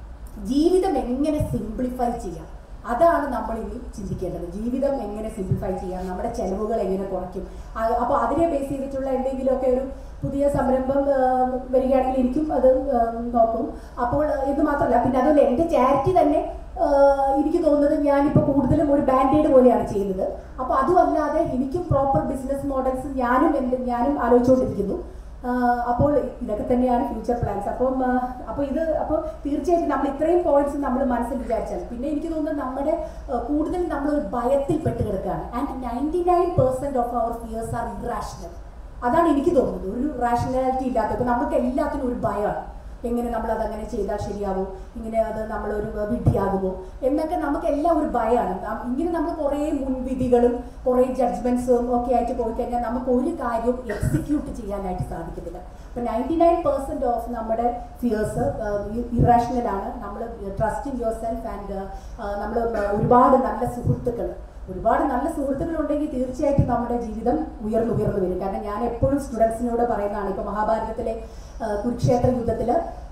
ജീവിതം എങ്ങനെ സിംപ്ലിഫൈ ചെയ്യാം അതാണ് നമ്മൾ ഇനി ചിന്തിക്കേണ്ടത് ജീവിതം എങ്ങനെ സിംപ്ലിഫൈ ചെയ്യാം നമ്മുടെ ചെലവുകൾ എങ്ങനെ കുറയ്ക്കും അപ്പോൾ അതിനെ ബേസ് ചെയ്തിട്ടുള്ള എന്തെങ്കിലുമൊക്കെ ഒരു പുതിയ സംരംഭം ആ, വരികയാണെങ്കിൽ എനിക്കും അത് ആ, നോക്കും അപ്പോൾ ഇത് മാത്രമല്ല പിന്നെ അതുപോലെ എൻ്റെ ചാരിറ്റി തന്നെ ആ, എനിക്ക് തോന്നുന്നത് ഞാനിപ്പോൾ കൂടുതലും ഒരു ബാൻഡേഡ് പോലെയാണ് ചെയ്യുന്നത് അപ്പോൾ അതുമല്ലാതെ എനിക്കും പ്രോപ്പർ ബിസിനസ് മോഡൽസ് ഞാനും എൻ്റെ ഞാനും ആലോചിച്ചുകൊണ്ടിരിക്കുന്നു ആഹ് അപ്പോൾ ഇതൊക്കെ തന്നെയാണ് ഫ്യൂച്ചർ പ്ലാൻസ് അപ്പം ആഹ് അപ്പോൾ ഇത് അപ്പോൾ തീർച്ചയായിട്ടും നമ്മൾ ഇത്രയും പോയിന്റ്സ് നമ്മൾ മനസ്സിൽ വിചാരിച്ചാൽ പിന്നെ എനിക്ക് തോന്നുന്നത് നമ്മുടെ ആഹ് കൂടുതൽ നമ്മൾ ഒരു ഭയത്തിൽ പെട്ട് കിടക്കുകയാണ് and ninety nine percent of our fears are irrational അതാണ് എനിക്ക് തോന്നുന്നത് ഒരു റാഷണാലിറ്റി ഇല്ലാത്ത ഇപ്പം നമുക്ക് എല്ലാത്തിനും ഒരു ഭയമാണ് എങ്ങനെ നമ്മൾ അതങ്ങനെ ചെയ്താൽ ശരിയാവും ഇങ്ങനെ അത് നമ്മളൊരു വിഡ്ഢിയാകുമോ എന്നൊക്കെ നമുക്ക് എല്ലാം ഒരു ഭയമാണ് നം- ഇങ്ങനെ നമ്മൾ കുറേ മുൻവിധികളും കുറേ ജഡ്ജ്മെന്റ്സും ഒക്കെ ആയിട്ട് പോയി കഴിഞ്ഞാൽ നമുക്ക് ഒരു കാര്യവും എക്സിക്യൂട്ട് ചെയ്യാനായിട്ട് സാധിക്കത്തില്ല ഇപ്പം നയൻറ്റി നയൻ പെർസെൻറ്റ് ഓഫ് നമ്മുടെ ഫിയേഴ്സ് ഇറാഷണൽ ആണ് നമ്മൾ trust in your self and നമ്മൾ ഒരുപാട് നല്ല സുഹൃത്തുക്കൾ ഒരുപാട് നല്ല സുഹൃത്തുക്കൾ ഉണ്ടെങ്കിൽ തീർച്ചയായിട്ടും നമ്മുടെ ജീവിതം ഉയർന്നു ഉയർന്നു വരും കാരണം ഞാൻ എപ്പോഴും സ്റ്റുഡൻസിനോട് പറയുന്നതാണ് ഇപ്പോൾ മഹാഭാരതത്തിലെ ആ, കുരുക്ഷേത്ര യുദ്ധത്തിൽ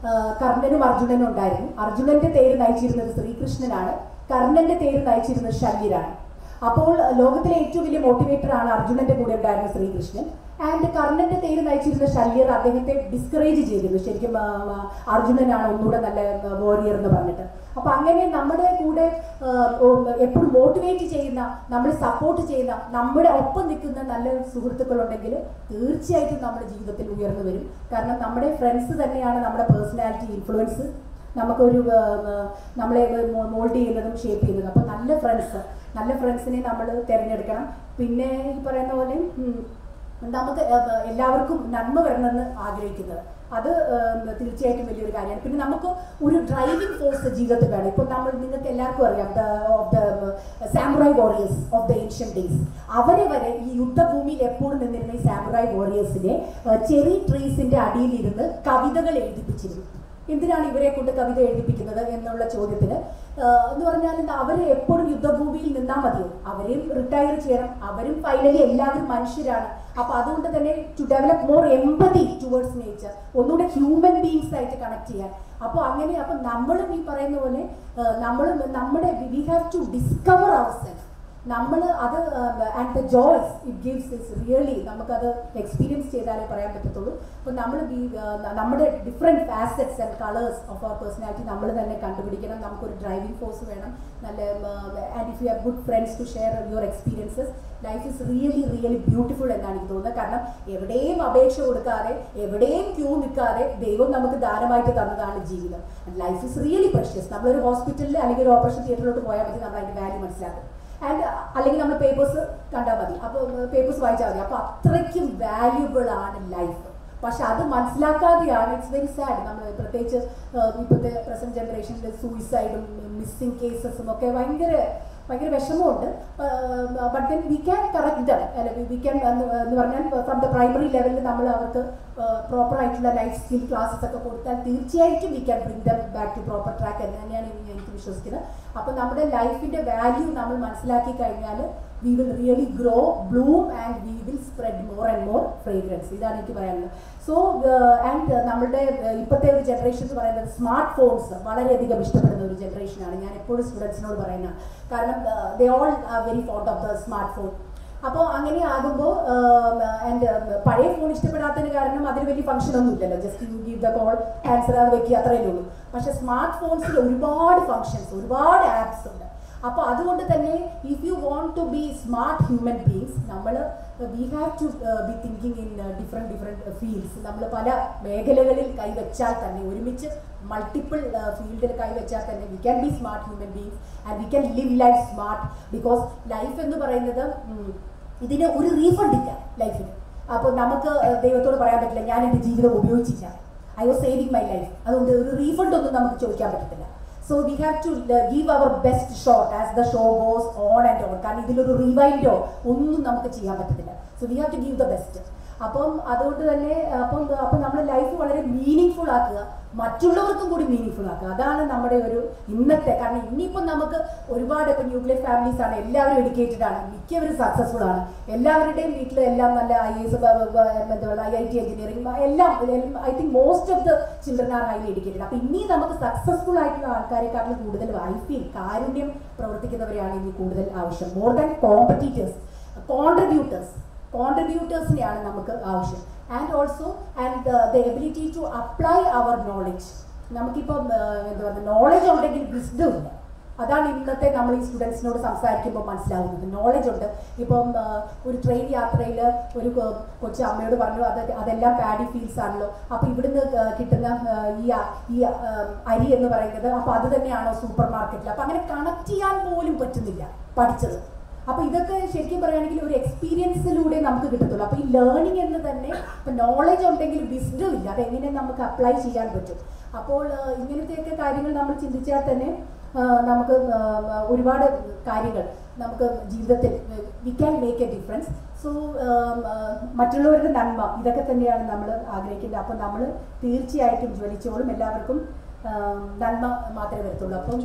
കർണനും അർജുനനും ഉണ്ടായിരുന്നു അർജുനന്റെ തേര് നയിച്ചിരുന്നത് ശ്രീകൃഷ്ണനാണ് കർണന്റെ തേര് നയിച്ചിരുന്നത് ശല്യരാണ് അപ്പോൾ ലോകത്തിലെ ഏറ്റവും വലിയ മോട്ടിവേറ്റർ ആണ് അർജുനന്റെ കൂടെ ഉണ്ടായിരുന്ന ശ്രീകൃഷ്ണൻ ആൻഡ് കർണന്റെ തേര് നയിച്ചിരുന്ന ശല്യർ അദ്ദേഹത്തെ ഡിസ്കറേജ് ചെയ്തിരുന്നു ശരിക്കും ആ, ആ, അർജുനനാണ് ഒന്നുകൂടെ നല്ല വോറിയർ എന്ന് പറഞ്ഞിട്ട് അപ്പൊ അങ്ങനെ നമ്മുടെ കൂടെ എപ്പോഴും മോട്ടിവേറ്റ് ചെയ്യുന്ന നമ്മളെ സപ്പോർട്ട് ചെയ്യുന്ന നമ്മുടെ ഒപ്പം നിൽക്കുന്ന നല്ല സുഹൃത്തുക്കളുണ്ടെങ്കിൽ തീർച്ചയായിട്ടും നമ്മുടെ ജീവിതത്തിൽ ഉയർന്നു വരും കാരണം നമ്മുടെ ഫ്രണ്ട്സ് തന്നെയാണ് നമ്മുടെ പേഴ്സണാലിറ്റി ഇൻഫ്ലുവൻസ് നമുക്കൊരു ആ, ആ, നമ്മളെ മോൾഡ് ചെയ്യുന്നതും ഷേപ്പ് ചെയ്യുന്നതും അപ്പോൾ നല്ല ഫ്രണ്ട്സ് നല്ല ഫ്രണ്ട്സിനെ നമ്മൾ തിരഞ്ഞെടുക്കണം പിന്നെ ഈ പറയുന്ന പോലെ ഉം, നമുക്ക് ആ, എല്ലാവർക്കും നന്മ വരണമെന്ന് ആഗ്രഹിക്കുന്നത് അത് ആ, തീർച്ചയായിട്ടും വലിയൊരു കാര്യമാണ് പിന്നെ നമുക്ക് ഒരു ഡ്രൈവിംഗ് ഫോഴ്സ് ജീവിതത്തിൽ വേണം ഇപ്പോൾ നമ്മൾ നിങ്ങൾക്ക് എല്ലാവർക്കും അറിയാം of the samurai warriors of the ancient days അവരെ വരെ ഈ യുദ്ധഭൂമിയിൽ എപ്പോഴും നിന്നിരുന്ന ഈ സാമുറായി വാറിയേഴ്സിനെ ചെറി ട്രീസിന്റെ അടിയിലിരുന്ന് കവിതകൾ എഴുതിപ്പിച്ചിരുന്നു എന്തിനാണ് ഇവരെ കൊണ്ട് കവിത എഴുതിപ്പിക്കുന്നത് എന്നുള്ള ചോദ്യത്തിന് ആഹ് എന്ന് പറഞ്ഞാൽ എന്താ അവര് എപ്പോഴും യുദ്ധഭൂമിയിൽ നിന്നാൽ മതിയോ അവരെയും റിട്ടയർ ചെയ്യണം അവരും ഫൈനലി എല്ലാവരും മനുഷ്യരാണ് അപ്പൊ അതുകൊണ്ട് തന്നെ to develop more empathy towards nature ഒന്നുകൂടെ ഹ്യൂമൻ ബീങ്സ് ആയിട്ട് കണക്ട് ചെയ്യാൻ അപ്പോൾ അങ്ങനെ അപ്പൊ നമ്മളും ഈ പറയുന്ന പോലെ ആഹ് നമ്മളും നമ്മുടെ we have to discover our self നമ്മൾ അത് and the joys it gives is really നമുക്കത് എക്സ്പീരിയൻസ് ചെയ്താലേ പറയാൻ പറ്റത്തുള്ളൂ അപ്പോൾ നമ്മൾ നമ്മുടെ different facets and colours of our personality നമ്മൾ തന്നെ കണ്ടുപിടിക്കണം നമുക്കൊരു ഡ്രൈവിംഗ് ഫോഴ്സ് വേണം നല്ല and if you have good friends to share your experiences life is really really beautiful എന്നാണ് എനിക്ക് തോന്നുന്നത് കാരണം എവിടെയും അപേക്ഷ കൊടുക്കാതെ എവിടെയും ക്യൂ നിൽക്കാതെ ദൈവം നമുക്ക് ദാനമായിട്ട് തന്നതാണ് ജീവിതം ലൈഫ് ഇസ് റിയലി പ്രഷ്യസ് നമ്മളൊരു ഹോസ്പിറ്റലിൽ അല്ലെങ്കിൽ ഒരു ഓപ്പറേഷൻ തിയേറ്ററിലോട്ട് പോയാൽ മതി നമ്മൾ അതിൻ്റെ വാല്യൂ മനസ്സിലാക്കും ആൻഡ് അല്ലെങ്കിൽ നമ്മൾ പേപ്പേഴ്സ് കണ്ടാൽ മതി അപ്പോൾ പേപ്പേഴ്സ് വായിച്ചാൽ മതി അപ്പോൾ അത്രയ്ക്കും വാല്യുബിൾ ആണ് ലൈഫ് പക്ഷെ അത് മനസ്സിലാക്കാതെയാണ് ഇറ്റ്സ് വെരി സാഡ് നമ്മൾ പ്രത്യേകിച്ച് ഏഹ്, ഇപ്പോഴത്തെ പ്രസന്റ് ജനറേഷനിൽ സൂയിസൈഡും മിസ്സിങ് കേസസും ഒക്കെ ഭയങ്കര ഭയങ്കര വിഷമമുണ്ട് but then we can correct them അല്ലെ വി ക്യാൻ എന്ന് പറഞ്ഞാൽ ഫ്രം ദ പ്രൈമറി ലെവലിൽ നമ്മൾ അവർക്ക് പ്രോപ്പർ ആയിട്ടുള്ള ലൈഫ് സ്കിൽ ക്ലാസ്സസ് ഒക്കെ കൊടുത്താൽ തീർച്ചയായിട്ടും we can bring them back to proper track എന്ന് തന്നെയാണ് എനിക്ക് എനിക്ക് വിശ്വസിക്കുന്നത് അപ്പോൾ നമ്മുടെ ലൈഫിന്റെ വാല്യൂ നമ്മൾ മനസ്സിലാക്കി കഴിഞ്ഞാൽ we will really grow bloom and we will spread more and more fragrance ഇതാണ് എനിക്ക് പറയാനുള്ളത് സോ ആൻഡ് നമ്മുടെ uh, ഇപ്പോഴത്തെ ഒരു ജനറേഷൻ എന്ന് പറയുന്നത് സ്മാർട്ട് ഫോൺസ് വളരെയധികം ഇഷ്ടപ്പെടുന്ന ഒരു ജനറേഷനാണ് ഞാൻ എപ്പോഴും സ്റ്റുഡൻസിനോട് പറയുന്നത് കാരണം they all are very fond of the smartphone അപ്പോൾ അങ്ങനെ ആകുമ്പോൾ ആൻഡ് പഴയ ഫോൺ ഇഷ്ടപ്പെടാത്തതിന് കാരണം അതിന് വലിയ ഫംഗ്ഷൻ ഒന്നും ഇല്ലല്ലോ just you give the call answer അത് വെക്കുക അത്രയേ ഉള്ളൂ പക്ഷേ സ്മാർട്ട് ഫോൺസിൽ ഒരുപാട് ഫങ്ഷൻസ് ഒരുപാട് ആപ്സ് ഉണ്ട് അപ്പോൾ അതുകൊണ്ട് തന്നെ if you want to be smart human beings നമ്മൾ we have to be thinking in different different fields നമ്മൾ പല മേഖലകളിൽ കൈവച്ചാൽ തന്നെ ഒരുമിച്ച് മൾട്ടിപ്പിൾ ഫീൽഡിൽ കൈവച്ചാൽ തന്നെ we can be smart human beings and we can live life smart because life എന്ന് പറയുന്നത് ഉം, ഇതിന് ഒരു റീഫണ്ട് ഇല്ല ലൈഫിന് അപ്പോൾ നമുക്ക് ഏഹ്, ദൈവത്തോട് പറയാൻ പറ്റില്ല ഞാൻ എൻ്റെ ജീവിതം ഉപയോഗിച്ചില്ല I was saving my life അതുകൊണ്ട് ഒരു റീഫണ്ട് ഒന്നും നമുക്ക് ചോദിക്കാൻ പറ്റത്തില്ല so we have to give our best shot as the show goes on and on കാരണം ഇതിലൊരു റിവൈൻഡോ ഒന്നും നമുക്ക് ചെയ്യാൻ പറ്റത്തില്ല so we have to give the best അപ്പം അതുകൊണ്ട് തന്നെ അപ്പം അപ്പം നമ്മുടെ ലൈഫ് വളരെ മീനിങ് ഫുൾ ആക്കുക മറ്റുള്ളവർക്കും കൂടി മീനിങ് ഫുൾ ആക്കുക അതാണ് നമ്മുടെ ഒരു ഇന്നത്തെ കാരണം ഇനിയിപ്പം നമുക്ക് ഒരുപാട് ഇപ്പം ന്യൂക്ലിയർ ഫാമിലീസ് ആണ് എല്ലാവരും എഡ്യൂക്കേറ്റഡ് ആണ് മിക്കവരും സക്സസ്ഫുൾ ആണ് എല്ലാവരുടെയും വീട്ടിൽ എല്ലാം നല്ല ഐ എസ് എന്താ ഐ ഐ ടി എഞ്ചിനീയറിംഗ് എല്ലാം I think most of the children are highly educated അപ്പം ഇനി നമുക്ക് സക്സസ്ഫുൾ ആയിട്ടുള്ള ആൾക്കാരെക്കാട്ടിലും കൂടുതൽ ഐ ഫീൽ കാരുണ്യം പ്രവർത്തിക്കുന്നവരെയാണ് ഇനി കൂടുതൽ ആവശ്യം മോർ ദാൻ കോമ്പറ്റീറ്റേഴ്സ് കോൺട്രിബ്യൂട്ടേഴ്സ് കോൺട്രിബ്യൂട്ടേഴ്സിനെയാണ് നമുക്ക് ആവശ്യം and also and the ability to apply our knowledge നമുക്കിപ്പം ഏഹ്, എന്താ പറയുക നോളജ് ഉണ്ടെങ്കിൽ വിസ്ഡം ഇല്ല അതാണ് ഇന്നത്തെ നമ്മൾ ഈ സ്റ്റുഡൻസിനോട് സംസാരിക്കുമ്പോൾ മനസ്സിലാവുന്നത് നോളജ് ഉണ്ട് ഇപ്പം ഏഹ്, ഒരു ട്രെയിൻ യാത്രയിൽ ഒരു കൊ- കൊച്ചു അമ്മയോട് പറഞ്ഞു അത് അതെല്ലാം പാഡി ഫീൽഡ്സ് ആണല്ലോ അപ്പോൾ ഇവിടുന്ന് ഏഹ്, കിട്ടുന്ന ഏഹ്, ഈ അ- ഈ ഏഹ്, അരി എന്ന് പറയുന്നത് അപ്പോൾ അത് തന്നെയാണോ സൂപ്പർ മാർക്കറ്റിൽ അപ്പോൾ അങ്ങനെ കണക്ട് ചെയ്യാൻ പോലും പറ്റുന്നില്ല പഠിച്ചത് അപ്പൊ ഇതൊക്കെ ശരിക്കും പറയുകയാണെങ്കിൽ ഒരു എക്സ്പീരിയൻസിലൂടെ നമുക്ക് കിട്ടത്തുള്ളൂ അപ്പൊ ഈ ലേണിംഗ് എന്ന് തന്നെ ഇപ്പൊ നോളജ് ഉണ്ടെങ്കിൽ വിസ്ഡം ഇല്ല അത് എങ്ങനെ നമുക്ക് അപ്ലൈ ചെയ്യാൻ പറ്റും അപ്പോൾ ആ, ഇങ്ങനത്തെയൊക്കെ കാര്യങ്ങൾ നമ്മൾ ചിന്തിച്ചാൽ തന്നെ ആ, നമുക്ക് ആ, ഒരുപാട് കാര്യങ്ങൾ നമുക്ക് ജീവിതത്തിൽ we can make a difference so മറ്റുള്ളവരുടെ നന്മ ഇതൊക്കെ തന്നെയാണ് നമ്മൾ ആഗ്രഹിക്കുന്നത് അപ്പം നമ്മൾ തീർച്ചയായിട്ടും ജ്വലിച്ചോളും എല്ലാവർക്കും ആ, നന്മ മാത്രമേ വരത്തുള്ളൂ അപ്പം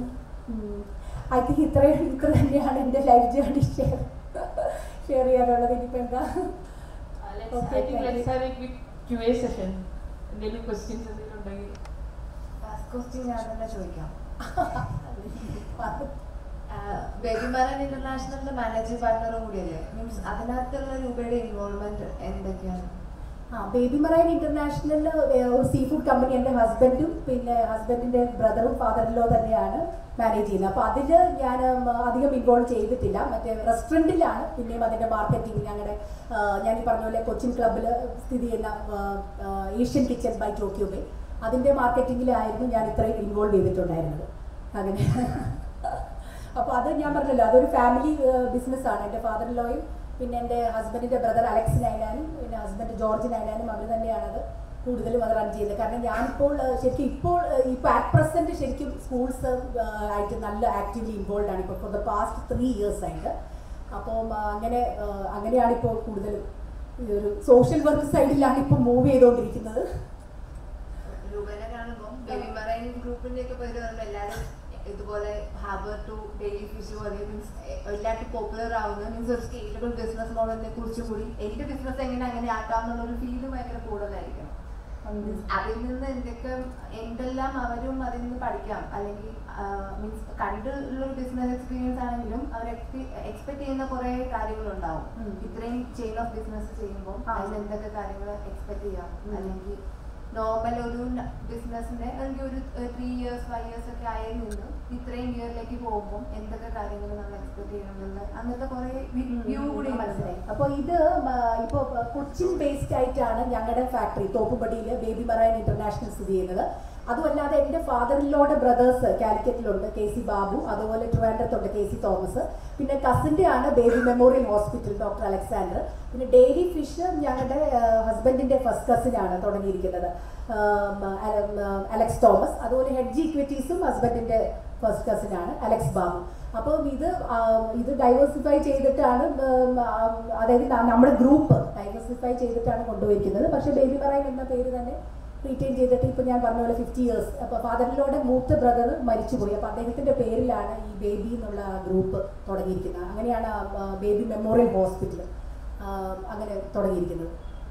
ഐ തിങ്ക് ഇത്രയും ഇത്ര തന്നെയാണ് എൻ്റെ ലൈഫ് ജേർണി ഷെയർ ഷെയർ ചെയ്യാനുള്ളത് ഇനിയിപ്പോൾ എന്താ Uh, let's, Okay, I think thank let's you. have a quick Q&A session. എന്തെങ്കിലും ക്വസ്റ്റ്യൻസ് എന്തെങ്കിലും ഉണ്ടെങ്കിൽ ഫസ്റ്റ് ക്വസ്റ്റ്യൻ ഞാൻ തന്നെ ചോദിക്കാം ബേബിമാരൻ ഇന്റർനാഷണലിന്റെ മാനേജിംഗ് പാർട്ണറും കൂടിയല്ലേ മീൻസ് അതിനകത്തുള്ള രൂപയുടെ ഇൻവോൾവ്മെന്റ് എന്തൊക്കെയാണ് ആ ബേബി മറൈൻ ഇന്റർനാഷണൽ ഒരു സീ ഫുഡ് കമ്പനി എൻ്റെ ഹസ്ബൻഡും പിന്നെ ഹസ്ബൻഡിന്റെ ബ്രദറും ഫാദറിലോ തന്നെയാണ് മാനേജ് ചെയ്യുന്നത് അപ്പോൾ അതിൽ ഞാൻ ഉം, അധികം ഇൻവോൾവ് ചെയ്തിട്ടില്ല മറ്റേ റെസ്റ്റോറൻറ്റിലാണ് പിന്നെയും അതിൻ്റെ മാർക്കറ്റിംഗ് ഞങ്ങളുടെ ആ, ഞാൻ ഈ പറഞ്ഞ പോലെ കൊച്ചിൻ ക്ലബ്ബിൽ സ്ഥിതി ചെയ്യുന്ന ആ, ആ, Asian kitchen by Tokyo Bay അതിൻ്റെ മാർക്കറ്റിങ്ങിലായിരുന്നു ഞാൻ ഇത്രയും ഇൻവോൾവ് ചെയ്തിട്ടുണ്ടായിരുന്നത് അങ്ങനെ അപ്പോൾ അത് ഞാൻ പറഞ്ഞല്ലോ അതൊരു ഫാമിലി ബിസിനസ്സാണ് എൻ്റെ ഫാദർ ലോയും പിന്നെ എൻ്റെ ഹസ്ബൻഡിൻ്റെ ബ്രദർ അലക്സ് നൈനാനും പിന്നെ ഹസ്ബൻഡ് ജോർജ് നൈനാനും അവർ തന്നെയാണത് കൂടുതലും അത് റൺ ചെയ്യുന്നത് കാരണം ഞാനിപ്പോൾ ആ, ശരിക്കും ഇപ്പോൾ ആ, ഇപ്പോൾ അറ്റ് പ്രസൻറ്റ് ശരിക്കും സ്കൂൾസ് ആയിട്ട് നല്ല ആക്റ്റീവ്ലി ഇൻവോൾവ് ആണ് ഇപ്പോൾ for the past three years ആയിട്ട് അപ്പം ആ, അങ്ങനെ ആ, അങ്ങനെയാണ് ഇപ്പോൾ കൂടുതലും ഈ ഒരു സോഷ്യൽ വർക്ക് സൈഡിലാണ് ഇപ്പോൾ മൂവ് ചെയ്തുകൊണ്ടിരിക്കുന്നത് രൂപേനെ കാണുമ്പോൾ ബേബി മറൈൻ ഗ്രൂപ്പിന്റെ ഒക്കെ പേര് പറയുമ്പോൾ എല്ലാവരും ഇതുപോലെ ഹാബർ ടു ഡെയിലി ഫിഷ് പോലെ മീൻസ് എല്ലാവർക്കും പോപ്പുലർ ആവുന്നത് മീൻസ് ഒരു സ്കെയിലബിൾ ബിസിനസ് മോഡലിനെ കുറിച്ച് കൂടി എന്റെ ബിസിനസ് എങ്ങനെ അങ്ങനെ ആക്കാമെന്നുള്ള ഒരു ഫീല് ഭയങ്കര കൂടുതലായിരിക്കണം Means അതിൽ നിന്ന് എന്തൊക്കെ എന്തെല്ലാം അവരും അതിൽ നിന്ന് പഠിക്കാം അല്ലെങ്കിൽ മീൻസ് കണ്ടുള്ള ഒരു ബിസിനസ് എക്സ്പീരിയൻസ് ആണെങ്കിലും അവർ എക്സ്പെക്ട് ചെയ്യുന്ന കുറെ കാര്യങ്ങളുണ്ടാവും ഉം. ഇത്രയും ചെയിൻ ഓഫ് ബിസിനസ് ചെയ്യുമ്പോൾ ആ. അതിൽ എന്തൊക്കെ കാര്യങ്ങൾ എക്സ്പെക്ട് ചെയ്യാം ഉം. അല്ലെങ്കിൽ നോർമൽ ഒരു ബിസിനസിന്റെ അല്ലെങ്കിൽ ഒരു ത്രീ ഇയേഴ്സ് ഫൈവ് ഇയേഴ്സ് ഒക്കെ ആയി നിന്ന് ഇത്രയും ഇയറിലേക്ക് പോകുമ്പോൾ എന്തൊക്കെ കാര്യങ്ങൾ നമ്മൾ എക്സ്പെക്ട് ചെയ്യണമെന്ന് അങ്ങനത്തെ കുറെ വ്യൂ കൂടി മനസ്സിലായി അപ്പോൾ ഇത് ഇപ്പോൾ കൊച്ചിൻ ബേസ്ഡ് ആയിട്ടാണ് ഞങ്ങളുടെ ഫാക്ടറി തോപ്പുപടിയിൽ ബേബി മറൈൻ ഇന്റർനാഷണൽ സ്ഥിതി ചെയ്യുന്നത് അതുമല്ലാതെ എൻ്റെ ഫാദറിലോടെ ബ്രദേഴ്സ് കാലിക്കറ്റിലുണ്ട് കെ സി ബാബു അതുപോലെ ട്രിവാൻഡ്രത്തുണ്ട് കെ സി തോമസ് പിന്നെ കസിൻ്റെ ആണ് ബേബി മെമ്മോറിയൽ ഹോസ്പിറ്റൽ ഡോക്ടർ അലക്സാണ്ടർ പിന്നെ ഡെയിലി ഫിഷ് ഞങ്ങളുടെ ഹസ്ബൻഡിൻ്റെ ഫസ്റ്റ് കസിനാണ് തുടങ്ങിയിരിക്കുന്നത് ആം, അല- ഉം, അലക്സ് തോമസ് അതുപോലെ ഹെഡ്ജി ഇക്വിറ്റീസും ഹസ്ബൻഡിൻ്റെ ഫസ്റ്റ് കസിനാണ് അലക്സ് ബാബു അപ്പം ഇത് ആ, ഇത് ഡൈവേഴ്സിഫൈ ചെയ്തിട്ടാണ് ഉം, ആ, അതായത് ന- നമ്മുടെ ഗ്രൂപ്പ് ഡൈവേഴ്സിഫൈ ചെയ്തിട്ടാണ് കൊണ്ടുപോയിരിക്കുന്നത് പക്ഷേ ബേബി മറൈൻ എന്ന പേര് തന്നെ റീറ്റെയിൻ ചെയ്തിട്ട് ഇപ്പം ഞാൻ പറഞ്ഞ പോലെ ഫിഫ്റ്റി ഇയേഴ്സ് അപ്പോൾ ഫാദറിലൂടെ മൂത്ത ബ്രദർ മരിച്ചുപോയി അപ്പോൾ അദ്ദേഹത്തിൻ്റെ പേരിലാണ് ഈ ബേബി എന്നുള്ള ഗ്രൂപ്പ് തുടങ്ങിയിരിക്കുന്നത് അങ്ങനെയാണ് ആ, ബേബി മെമ്മോറിയൽ ഹോസ്പിറ്റൽ അങ്ങനെ തുടങ്ങിയിരിക്കുന്നത്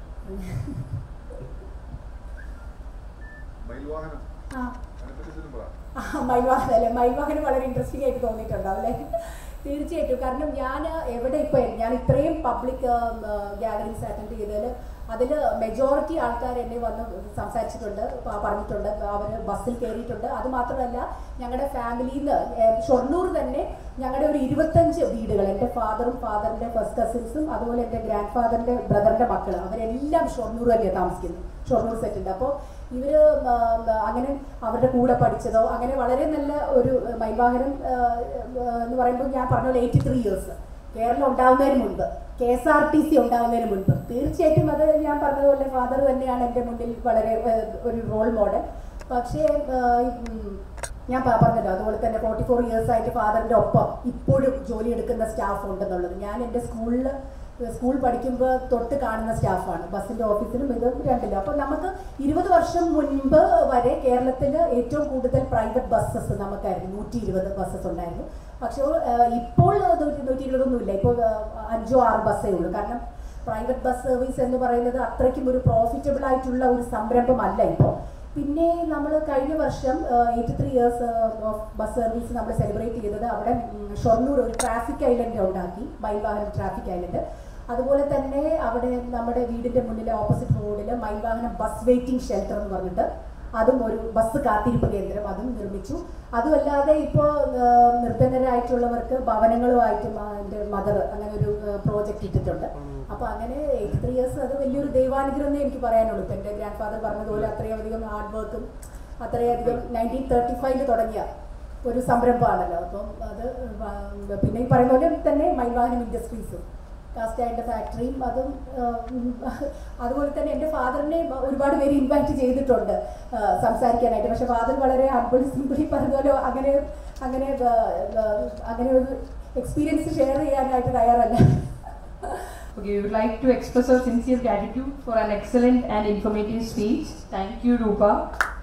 മയിൽവാഹനം ആ അതിനെപ്പറ്റി എന്തെങ്കിലും പറ ആ, മയിൽവാഹനം അല്ലേ മയിൽവാഹനം വളരെ ഇൻട്രസ്റ്റിംഗ് ആയിട്ട് തോന്നിയിട്ടുണ്ടാവും അല്ലേ തീർച്ചയായിട്ടും കാരണം ഞാൻ എവിടെ ഇപ്പോൾ ഞാൻ ഇത്രയും പബ്ലിക് ഗ്യാതറിങ്സ് അറ്റൻഡ് ചെയ്തതിൽ അതിൽ മെജോറിറ്റി ആൾക്കാർ എന്നെ വന്ന് സംസാരിച്ചിട്ടുണ്ട് പ- പറഞ്ഞിട്ടുണ്ട് അവർ ബസ്സിൽ കയറിയിട്ടുണ്ട് അത് മാത്രമല്ല ഞങ്ങളുടെ ഫാമിലിയിൽ നിന്ന് ഷൊർണൂർ തന്നെ ഞങ്ങളുടെ ഒരു ഇരുപത്തഞ്ച് വീടുകൾ എൻ്റെ ഫാദറും ഫാദറിൻ്റെ ഫസ്റ്റ് കസിൻസും അതുപോലെ എൻ്റെ ഗ്രാൻഡ് ഫാദറിൻ്റെ ബ്രദറിൻ്റെ മക്കൾ അവരെല്ലാം ഷൊർണൂർ തന്നെയാണ് താമസിക്കുന്നത് ഷൊർണൂർ സെറ്റുണ്ട് അപ്പോൾ ഇവർ അങ്ങനെ അവരുടെ കൂടെ പഠിച്ചതോ അങ്ങനെ വളരെ നല്ല ഒരു മൈവാഹനം എന്ന് പറയുമ്പോൾ ഞാൻ പറഞ്ഞ പോലെ എയ്റ്റി ത്രീ ഇയേഴ്സ് കേരളം ഉണ്ടാവുന്നതിന് മുൻപ് K S R T C ഉണ്ടാവുന്നതിന് മുൻപ് തീർച്ചയായിട്ടും അത് ഞാൻ പറഞ്ഞതുപോലെ ഫാദർ തന്നെയാണ് എൻ്റെ മുന്നിൽ വളരെ ഏഹ്, ഒരു റോൾ മോഡൽ പക്ഷേ ഏഹ്, ഉം, ഞാൻ പ- പറഞ്ഞല്ലോ അതുപോലെ തന്നെ ഫോർട്ടി ഫോർ ഇയേഴ്സ് ആയിട്ട് ഫാദറിൻ്റെ ഒപ്പം ഇപ്പോഴും ജോലി എടുക്കുന്ന സ്റ്റാഫ് ഉണ്ടെന്നുള്ളത് ഞാൻ എൻ്റെ സ്കൂളിൽ സ്കൂൾ പഠിക്കുമ്പോൾ തൊട്ട് കാണുന്ന സ്റ്റാഫാണ് ബസ്സിൻ്റെ ഓഫീസിലും ഇത് രണ്ടിലും അപ്പം നമുക്ക് ഇരുപത് വർഷം മുൻപ് വരെ കേരളത്തിൽ ഏറ്റവും കൂടുതൽ പ്രൈവറ്റ് ബസ്സസ് നമുക്കായിരുന്നു നൂറ്റി ഇരുപത് ബസ്സസ് ഉണ്ടായിരുന്നു പക്ഷേ ഏഹ്, ഇപ്പോൾ നൂറ്റി നൂറ്റി ഇരുപതൊന്നുമില്ല ഇപ്പോൾ ഏഹ്, അഞ്ചോ ആറ് ബസ്സേ ഉള്ളൂ കാരണം പ്രൈവറ്റ് ബസ് സർവീസ് എന്ന് പറയുന്നത് അത്രയ്ക്കും ഒരു പ്രോഫിറ്റബിൾ ആയിട്ടുള്ള ഒരു സംരംഭമല്ല ഇപ്പോൾ പിന്നെ നമ്മൾ കഴിഞ്ഞ വർഷം eighty three years of bus service നമ്മൾ സെലിബ്രേറ്റ് ചെയ്തത് അവിടെ ഉം, ഷൊർണൂർ ഒരു ട്രാഫിക് ഐലൻഡ് ഉണ്ടാക്കി മയിൽവാഹനം ട്രാഫിക് ഐലൻഡ് അതുപോലെ തന്നെ അവിടെ നമ്മുടെ വീടിന്റെ മുന്നിലെ ഓപ്പോസിറ്റ് റോഡിൽ മയിൽവാഹനം ബസ് വെയിറ്റിംഗ് ഷെൽട്ടർ എന്ന് പറഞ്ഞിട്ട് അതും ഒരു ബസ് കാത്തിരിപ്പ് കേന്ദ്രം അതും നിർമ്മിച്ചു അതുമല്ലാതെ ഇപ്പോൾ നിർധനരായിട്ടുള്ളവർക്ക് ഭവനങ്ങളുമായിട്ടും എൻ്റെ മദർ അങ്ങനെ ഒരു പ്രോജക്റ്റ് ഇട്ടിട്ടുണ്ട് അപ്പോൾ അങ്ങനെ എയ്റ്റി ത്രീ ഇയേഴ്സ് അത് വലിയൊരു ദൈവാനുഗ്രഹം എന്നേ എനിക്ക് പറയാനുള്ളൂ ഇപ്പം എൻ്റെ ഗ്രാൻഡ് ഫാദർ പറഞ്ഞതുപോലെ അത്രയും അധികം ഹാർഡ് വർക്കും അത്രയധികം നയൻറ്റീൻ തേർട്ടി ഫൈവില് തുടങ്ങിയ ഒരു സംരംഭമാണല്ലോ അപ്പം അത് വ- പിന്നെ ഈ പറയുന്ന പോലെ തന്നെ മൈവാഹനം ഇൻഡസ്ട്രീസും കാസ്റ്റ് അയണിൻ്റെ ഫാക്ടറിയും അതും ആ, ഉം, അതുപോലെ തന്നെ എൻ്റെ ഫാദറിനെ ഒരുപാട് പേര് ഇൻവൈറ്റ് ചെയ്തിട്ടുണ്ട് ആ, സംസാരിക്കാനായിട്ട് പക്ഷെ ഫാദർ വളരെ ഹമ്പിൾ സിമ്പിളി പറഞ്ഞ അങ്ങനെ അങ്ങനെ ആ, ആ, അങ്ങനെ ഒരു എക്സ്പീരിയൻസ് ഷെയർ ചെയ്യാനായിട്ട് തയ്യാറല്ല Okay, we would like to express our sincere gratitude for an excellent and informative speech. Thank you, Rupa.